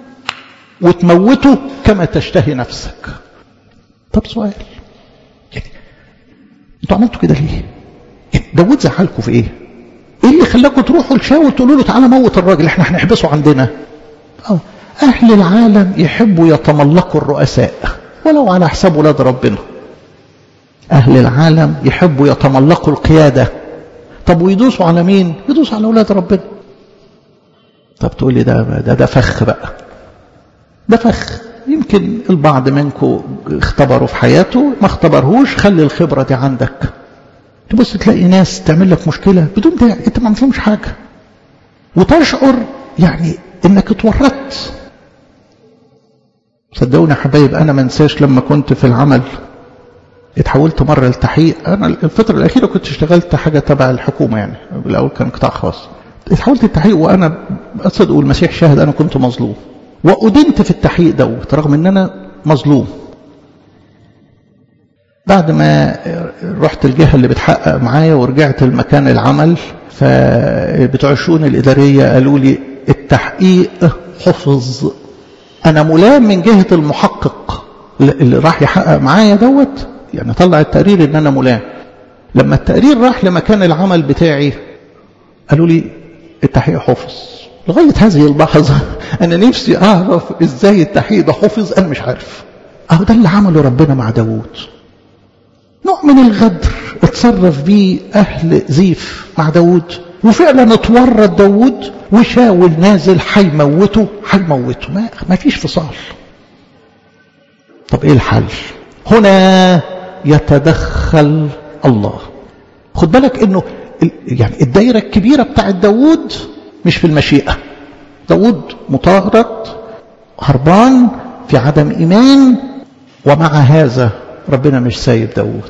وتموته كما تشتهي نفسك طب سؤال يعني انتوا عملتوا كده ليه يعني داود زعلكم في ايه ايه اللي خلاكم تروحوا لشاول تقولوا له تعالى موت الراجل احنا هنحبسه عندنا اه اهل العالم يحبوا يتملقوا الرؤساء ولو على حساب ولاد ربنا أهل العالم يحبوا يتملقوا القيادة طب ويدوسوا على مين يدوسوا على أولاد ربنا طب تقول لي ده, ده ده فخ بقى ده فخ يمكن البعض منكم اختبروا في حياته ما اختبرهوش خلي الخبرة دي عندك تبص تلاقي ناس تعمل لك مشكلة بدون داعي انت ما عملتلهمش حاجة وتشعر يعني انك اتورطت صدقوني يا حبايب انا ما انساش لما كنت في العمل اتحولت مرة للتحقيق انا الفترة الاخيرة كنت اشتغلت حاجة تبع الحكومة يعني الاول كان قطاع خاص اتحولت للتحقيق وانا اصدق والمسيح شاهد انا كنت مظلوم وأدنت في التحقيق دوت رغم ان انا مظلوم بعد ما رحت الجهة اللي بتحقق معايا ورجعت المكان العمل فبتوع الشؤون الإدارية قالوا لي التحقيق حفظ أنا ملام من جهة المحقق اللي راح يحقق معايا دوت يعني طلع التقرير إن أنا ملام لما التقرير راح لمكان العمل بتاعي قالوا لي التحقيق حفظ لغاية هذه اللحظة أنا نفسي أعرف إزاي التحقيق ده حفظ أنا مش عارف أهو ده اللي عمله ربنا مع داوود نوع من الغدر اتصرف بيه أهل زيف مع داود وفعلا اتورط داود وشاول نازل هيموته هيموته ما, ما فيش فصال طب ايه الحل هنا يتدخل الله خد بالك انه يعني الدايرة الكبيرة بتاعت داود مش في المشيئة داود مطارد هربان في عدم إيمان ومع هذا ربنا مش سايب داود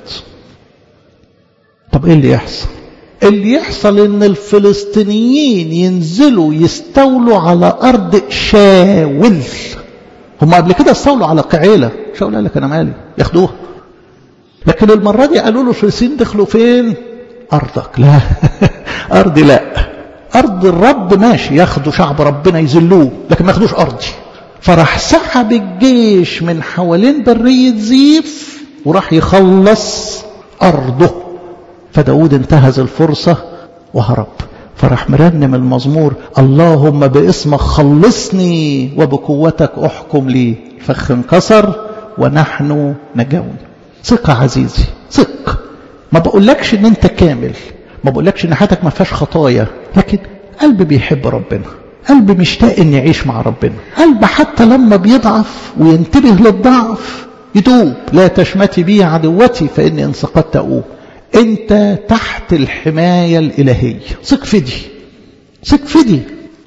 طب ايه اللي يحصل اللي يحصل ان الفلسطينيين ينزلوا يستولوا على ارض شاول هم قبل كده استولوا على قعيله شاول قال لك انا مالي ياخدوها لكن المره دي قالوا له الفلسطينيين دخلوا فين ارضك لا ارضي لا ارض الرب ماشي ياخدوا شعب ربنا يذلوه لكن ما ياخدوش ارضي فراح سحب الجيش من حوالين بريه زيف وراح يخلص ارضه فداود انتهز الفرصة وهرب فراح مرنم المزمور اللهم باسمك خلصني وبقوتك احكم لي الفخ انكسر ونحن نجون ثق عزيزي ثق ما بقولكش ان انت كامل ما بقولكش ان حياتك ما فيهاش خطايا لكن قلب بيحب ربنا قلب مشتاق ان يعيش مع ربنا قلب حتى لما بيضعف وينتبه للضعف يتوب لا تشمتي بي عدوتي فاني ان سقطت اقوم انت تحت الحماية الالهية ثق في دي ثق في دي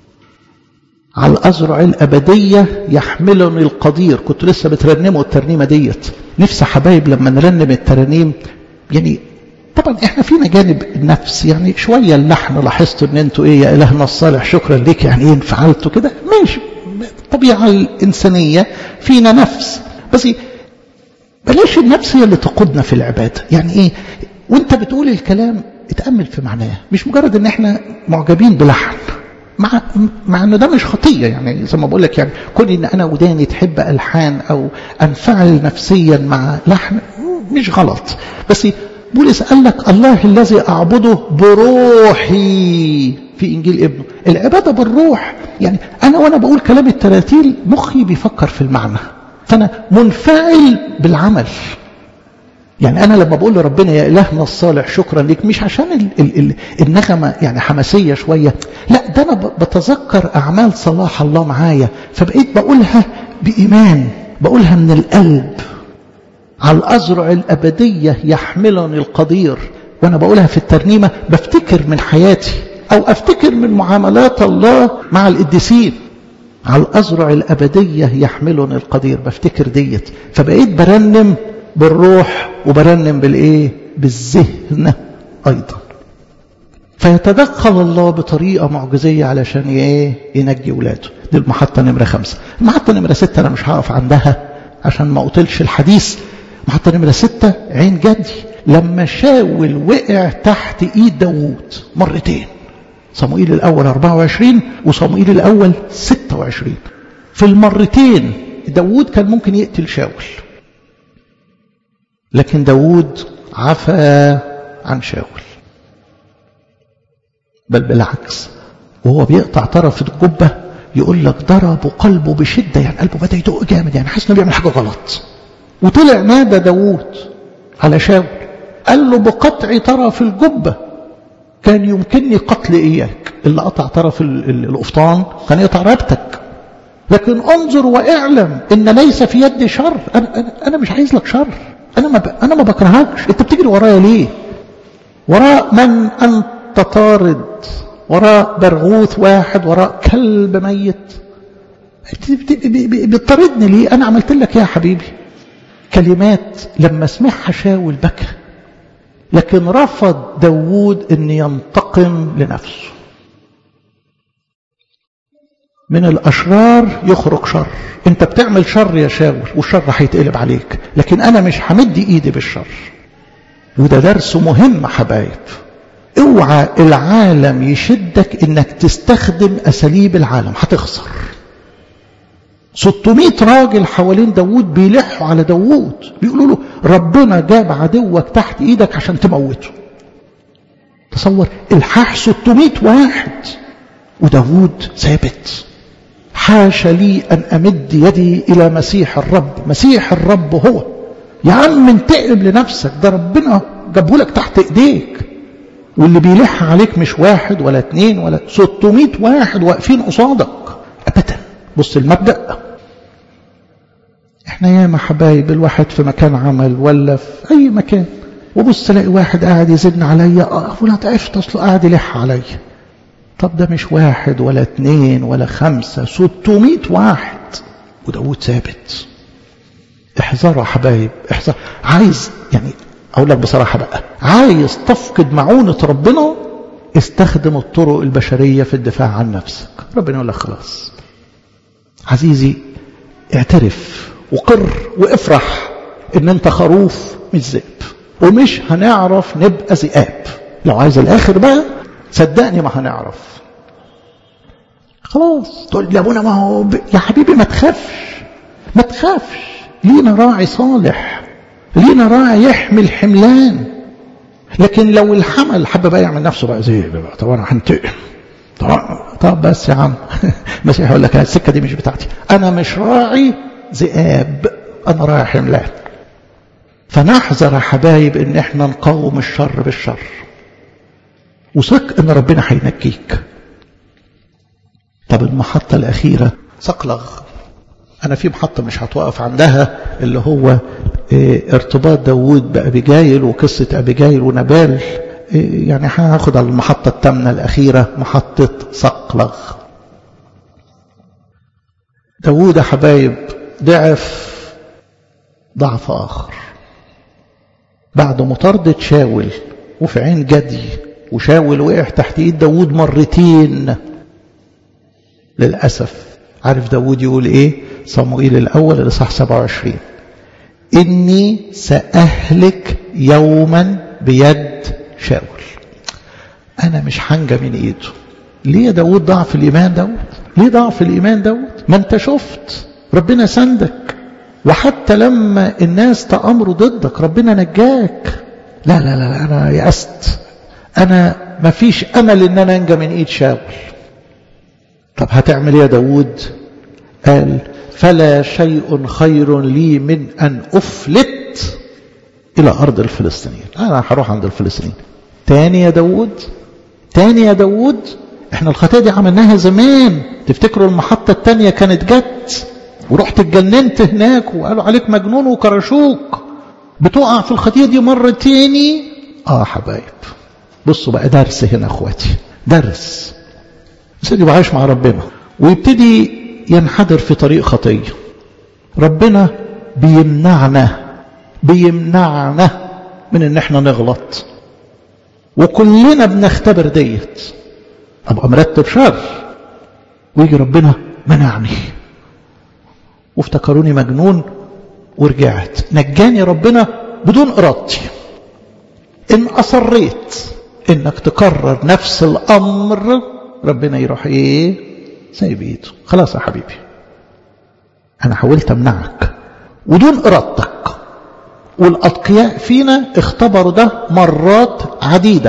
على الأزرع الأبدية يحملني القدير كنت لسه بترنموا الترنيمة ديت نفسي حبايب لما نرنم الترانيم يعني طبعا احنا فينا جانب النفس يعني شوية اللحن لاحظت ان انتوا ايه يا الهنا الصالح شكرا لك يعني ايه انفعلتوا كده ماشي الطبيعة الإنسانية فينا نفس بس بلاش النفس هي اللي تقودنا في العبادة يعني ايه وانت بتقول الكلام اتأمل في معناه مش مجرد ان احنا معجبين بلحن مع مع انه ده مش خطيه يعني زي ما بقول لك يعني كون ان انا وداني تحب الحان او انفعل نفسيا مع لحن مش غلط بس بولس قال لك الله الذي اعبده بروحي في انجيل ابنه العباده بالروح يعني انا وانا بقول كلام التراتيل مخي بيفكر في المعنى فانا منفعل بالعمل يعني أنا لما بقول لربنا يا إلهنا الصالح شكرا لك مش عشان ال ال ال النغمة يعني حماسية شوية لا ده أنا بتذكر أعمال صلاح الله معايا فبقيت بقولها بإيمان بقولها من القلب على الأزرع الأبدية يحملني القدير وأنا بقولها في الترنيمة بفتكر من حياتي أو أفتكر من معاملات الله مع القديسين على الأزرع الأبدية يحملني القدير بفتكر ديت فبقيت برنم بالروح وبرنم بالايه بالذهن ايضا فيتدخل الله بطريقة معجزية علشان ايه ينجي ولاده دي المحطة نمرة خمسة المحطة نمرة ستة انا مش هقف عندها عشان ما اطلش الحديث محطة نمرة ستة عين جدي لما شاول وقع تحت ايد داوود مرتين صموئيل الاول 24 وصموئيل الاول 26 في المرتين داوود كان ممكن يقتل شاول لكن داود عفى عن شاول بل بالعكس وهو بيقطع طرف الجبة يقول لك ضرب قلبه بشدة يعني قلبه بدأ يدق جامد يعني حاسس انه بيعمل حاجة غلط وطلع نادى داوود على شاول قال له بقطع طرف الجبة كان يمكنني قتل إياك اللي قطع طرف القفطان كان يقطع رقبتك لكن انظر واعلم ان ليس في يدي شر انا, أنا, أنا مش عايز لك شر انا ما ب... انا ما بكرهكش انت بتجري ورايا ليه وراء من انت طارد وراء برغوث واحد وراء كلب ميت بتطاردني ليه انا عملت لك يا حبيبي كلمات لما سمعها شاول بكى لكن رفض داوود ان ينتقم لنفسه من الأشرار يخرج شر انت بتعمل شر يا شاول والشر هيتقلب عليك لكن أنا مش همد إيدي بالشر وده درس مهم حبايب اوعى العالم يشدك انك تستخدم أساليب العالم هتخسر 600 راجل حوالين داوود بيلحوا على داوود بيقولوا له ربنا جاب عدوك تحت ايدك عشان تموته تصور الحاح 600 واحد وداوود ثابت حاش لي أن أمد يدي إلى مسيح الرب مسيح الرب هو يا عم انتقلب لنفسك ده ربنا جابهولك تحت ايديك واللي بيلح عليك مش واحد ولا اتنين ولا 600 واحد واقفين قصادك ابدا بص المبدأ احنا ياما حبايب الواحد في مكان عمل ولا في اي مكان وبص تلاقي واحد قاعد يزن عليا اه فلان تعرفت اصله قاعد يلح عليا طب ده مش واحد ولا اتنين ولا خمسة ستمائة واحد وداود ثابت احذروا يا حبايب احذر عايز يعني اقول لك بصراحة بقى عايز تفقد معونة ربنا استخدم الطرق البشرية في الدفاع عن نفسك ربنا يقول لك خلاص عزيزي اعترف وقر وافرح ان انت خروف مش ذئب ومش هنعرف نبقى ذئاب لو عايز الاخر بقى صدقني ما هنعرف خلاص تقول لي ابونا ما هو ب... يا حبيبي ما تخافش ما تخافش لينا راعي صالح لينا راعي يحمل حملان لكن لو الحمل حب بقى يعمل نفسه بقى زي بقى طب انا هنتقم طب طب بس يا عم المسيح يقول لك السكه دي مش بتاعتي انا مش راعي ذئاب انا راعي حملان فنحذر يا حبايب ان احنا نقاوم الشر بالشر وثق ان ربنا هينجيك طب المحطة الأخيرة صقلغ أنا في محطة مش هتوقف عندها اللي هو اه ارتباط داوود بأبيجايل وقصة أبيجايل ونبال اه يعني هاخد على المحطة الثامنة الأخيرة محطة صقلغ داوود يا حبايب ضعف ضعف آخر بعد مطاردة شاول وفي عين جدي وشاول وقع تحت ايد داوود مرتين للأسف عارف داوود يقول ايه صموئيل الأول الإصحاح 27 إني سأهلك يوما بيد شاول أنا مش هنجى من إيده ليه داود ضعف الإيمان داود ليه ضعف الإيمان داود ما أنت شفت ربنا سندك وحتى لما الناس تأمروا ضدك ربنا نجاك لا لا لا أنا يأست أنا ما فيش أمل إن أنا أنجى من إيد شاول طب هتعمل إيه يا داود قال فلا شيء خير لي من أن أفلت إلى أرض الفلسطينيين أنا هروح عند الفلسطينيين تاني يا داود تاني يا داود احنا الخطيئة دي عملناها زمان تفتكروا المحطة التانية كانت جت ورحت اتجننت هناك وقالوا عليك مجنون وكرشوك بتقع في الخطيئة دي مرة تاني اه حبايب بصوا بقى درس هنا اخواتي درس بس يبقى عايش مع ربنا ويبتدي ينحدر في طريق خطية ربنا بيمنعنا بيمنعنا من ان احنا نغلط وكلنا بنختبر ديت ابقى مرتب شر ويجي ربنا منعني وافتكروني مجنون ورجعت نجاني ربنا بدون ارادتي ان اصريت انك تكرر نفس الامر ربنا يروح ايه سايب ايده خلاص يا حبيبي انا حاولت امنعك ودون ارادتك والاتقياء فينا اختبروا ده مرات عديده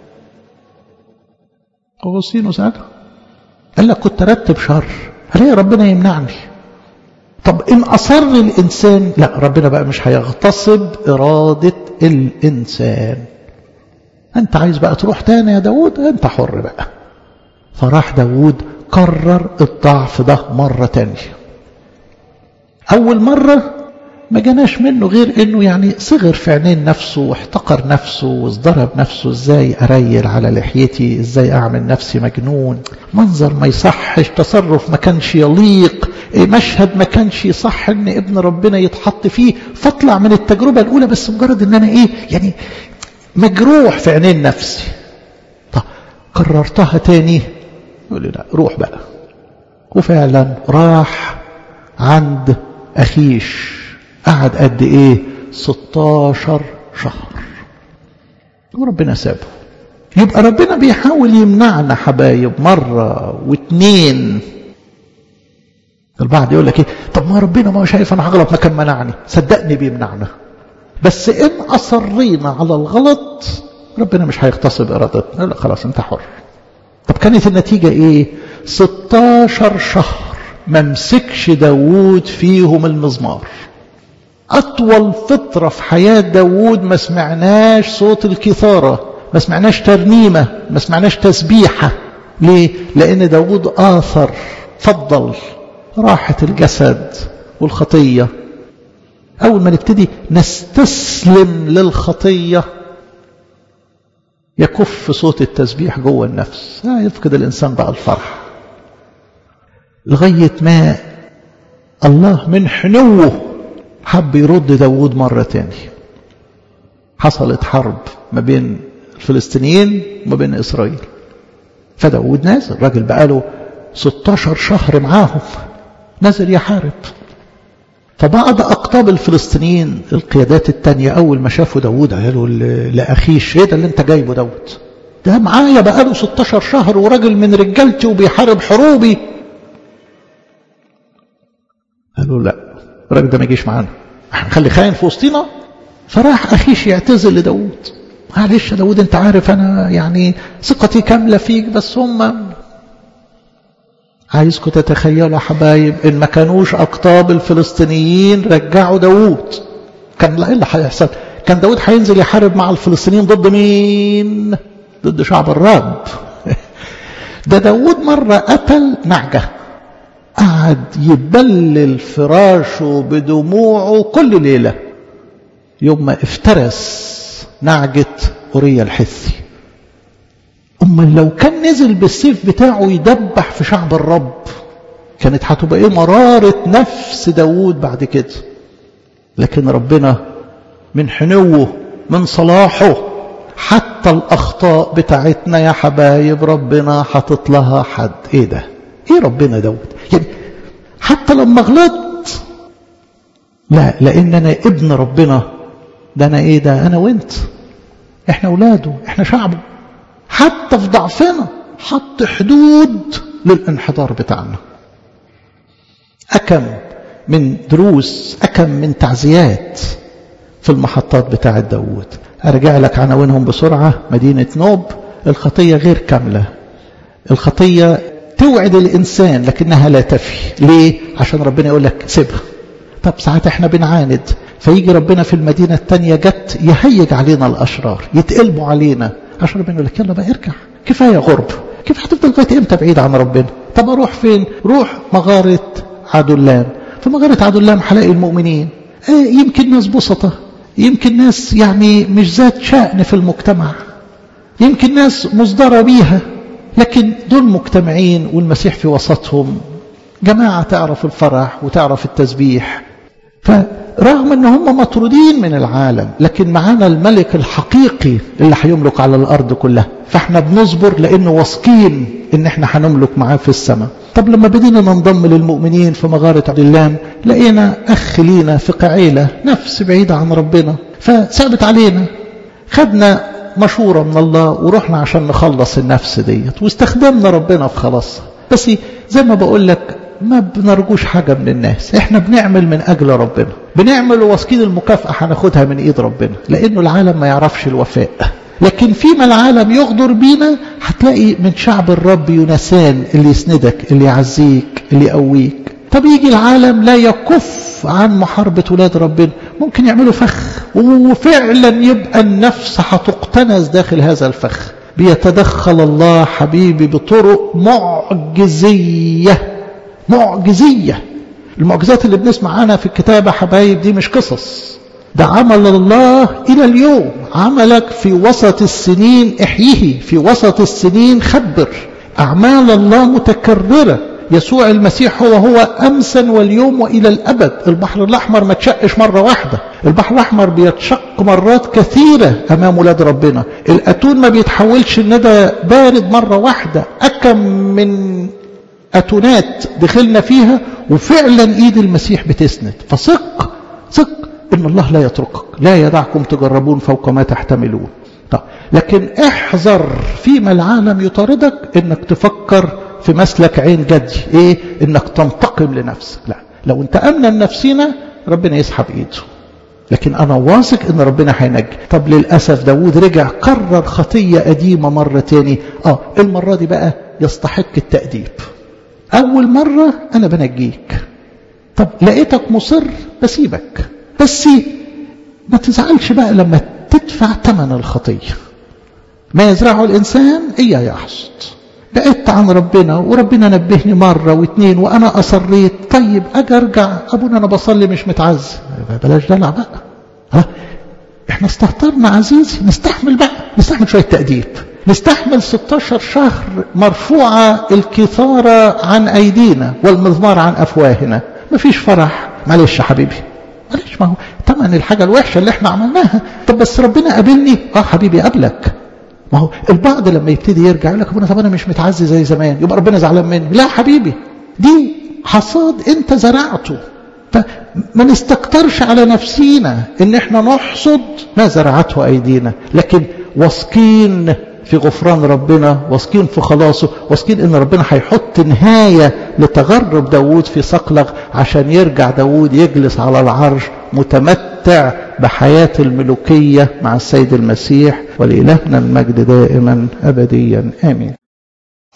اغسطينوس قال قال لك كنت رتب شر ليه ربنا يمنعني طب ان اصر الانسان لا ربنا بقى مش هيغتصب اراده الإنسان أنت عايز بقى تروح تاني يا داود أنت حر بقى فراح داود قرر الضعف ده مرة تانية أول مرة ما جناش منه غير انه يعني صغر في عينين نفسه واحتقر نفسه وازدرب نفسه ازاي اريل على لحيتي ازاي اعمل نفسي مجنون منظر ما يصحش تصرف ما كانش يليق مشهد ما كانش يصح ان ابن ربنا يتحط فيه فاطلع من التجربة الاولى بس مجرد ان انا ايه يعني مجروح في عينين نفسي طب قررتها تاني يقول لي لا روح بقى وفعلا راح عند أخيش قعد قد إيه 16 شهر وربنا سابه يبقى ربنا بيحاول يمنعنا حبايب مرة واتنين البعض يقول لك ايه طب ما ربنا ما شايف انا هغلط ما كان منعني صدقني بيمنعنا بس ان اصرينا على الغلط ربنا مش هيغتصب ارادتنا لا خلاص انت حر طب كانت النتيجة ايه 16 شهر ما مسكش داوود فيهم المزمار أطول فترة في حياة داوود ما سمعناش صوت الكثارة ما سمعناش ترنيمة ما سمعناش تسبيحة ليه؟ لأن داوود آثر فضل راحة الجسد والخطية أول ما نبتدي نستسلم للخطية يكف صوت التسبيح جوه النفس لا يفقد الإنسان بقى الفرح لغاية ما الله من حنوه حب يرد داود مرة تاني حصلت حرب ما بين الفلسطينيين وما بين إسرائيل فداود نازل راجل بقاله 16 شهر معاهم نازل يحارب فبعض أقطاب الفلسطينيين القيادات التانية أول ما شافوا داود قالوا لأخيش إيه ده اللي أنت جايبه داود ده معايا بقاله 16 شهر وراجل من رجالتي وبيحارب حروبي قالوا لا الراجل ده ما يجيش معانا هنخلي خاين في وسطينا فراح أخيش يعتذر لداود معلش يا داود انت عارف انا يعني ثقتي كاملة فيك بس هم عايزكم تتخيلوا يا حبايب ان ما كانوش اقطاب الفلسطينيين رجعوا داود كان ايه اللي هيحصل كان داود هينزل يحارب مع الفلسطينيين ضد مين ضد شعب الرب ده داود مرة قتل نعجة قعد يبلل فراشه بدموعه كل ليلة يوم ما افترس نعجة أوريا الحثي أما لو كان نزل بالسيف بتاعه يدبح في شعب الرب كانت هتبقى ايه مرارة نفس داود بعد كده لكن ربنا من حنوه من صلاحه حتى الأخطاء بتاعتنا يا حبايب ربنا حاطط لها حد ايه ده ايه ربنا داود يعني حتى لما غلطت لا لان انا ابن ربنا ده انا ايه ده انا وانت احنا اولاده احنا شعبه حتى في ضعفنا حط حدود للانحدار بتاعنا أكم من دروس أكم من تعزيات في المحطات بتاعة داود أرجع لك عناوينهم بسرعة مدينة نوب الخطية غير كاملة الخطية توعد الإنسان لكنها لا تفي ليه؟ عشان ربنا يقول لك سيبها طب ساعات احنا بنعاند فيجي ربنا في المدينة التانية جت يهيج علينا الأشرار يتقلبوا علينا عشان ربنا يقول لك يلا بقى ارجع كفاية غرب كيف هتفضل لغاية امتى بعيد عن ربنا طب اروح فين روح مغارة عدلام في مغارة عدلام هلاقي المؤمنين اه يمكن ناس بسطة يمكن ناس يعني مش ذات شأن في المجتمع يمكن ناس مصدرة بيها لكن دول مجتمعين والمسيح في وسطهم جماعة تعرف الفرح وتعرف التسبيح فرغم ان هم مطرودين من العالم لكن معانا الملك الحقيقي اللي هيملك على الارض كلها فاحنا بنصبر لانه واثقين ان احنا هنملك معاه في السماء طب لما بدينا ننضم للمؤمنين في مغارة علام لقينا اخ لينا في قعيلة نفس بعيدة عن ربنا فثابت علينا خدنا مشورة من الله ورحنا عشان نخلص النفس ديت واستخدمنا ربنا في خلاصها بس زي ما بقول لك ما بنرجوش حاجة من الناس احنا بنعمل من أجل ربنا بنعمل واثقين المكافأة هناخدها من إيد ربنا لأنه العالم ما يعرفش الوفاء لكن فيما العالم يغدر بينا هتلاقي من شعب الرب يونسان اللي يسندك اللي يعزيك اللي يقويك طب يجي العالم لا يكف خوف عن محاربة ولاد ربنا ممكن يعملوا فخ وفعلا يبقى النفس هتقتنس داخل هذا الفخ بيتدخل الله حبيبي بطرق معجزية معجزية المعجزات اللي بنسمع عنها في الكتابة حبايب دي مش قصص ده عمل الله إلى اليوم عملك في وسط السنين احييه في وسط السنين خبر أعمال الله متكررة يسوع المسيح هو هو أمسا واليوم وإلى الأبد البحر الأحمر ما تشقش مرة واحدة البحر الأحمر بيتشق مرات كثيرة أمام ولاد ربنا الأتون ما بيتحولش إن ده بارد مرة واحدة أكم من أتونات دخلنا فيها وفعلا إيد المسيح بتسند فثق ثق إن الله لا يتركك لا يدعكم تجربون فوق ما تحتملون طب لكن احذر فيما العالم يطاردك انك تفكر في مسلك عين جدي ايه انك تنتقم لنفسك لا لو انت امنا نفسنا ربنا يسحب ايده لكن انا واثق ان ربنا هينجي طب للاسف داود رجع كرر خطيه قديمه مره تاني اه المره دي بقى يستحق التاديب اول مره انا بنجيك طب لقيتك مصر بسيبك بس ما تزعلش بقى لما تدفع ثمن الخطيه ما يزرعه الانسان اياه يحصد بعدت عن ربنا وربنا نبهني مرة واثنين وأنا أصريت طيب أجي أرجع أبونا أنا بصلي مش متعز بلاش دلع بقى ها احنا استهترنا عزيزي نستحمل بقى نستحمل شوية تأديب نستحمل 16 شهر مرفوعة الكثارة عن أيدينا والمضمار عن أفواهنا مفيش فرح معلش يا حبيبي معلش ما هو تمن الحاجة الوحشة اللي احنا عملناها طب بس ربنا قابلني اه حبيبي قابلك ما هو البعض لما يبتدي يرجع يقول لك ابونا طب انا مش متعزي زي زمان يبقى ربنا زعلان مني لا حبيبي دي حصاد انت زرعته فما نستكترش على نفسينا ان احنا نحصد ما زرعته ايدينا لكن واثقين في غفران ربنا واثقين في خلاصه واثقين ان ربنا هيحط نهاية لتغرب داود في صقلغ عشان يرجع داود يجلس على العرش متمتع بحياة الملوكية مع السيد المسيح ولإلهنا المجد دائما أبديا آمين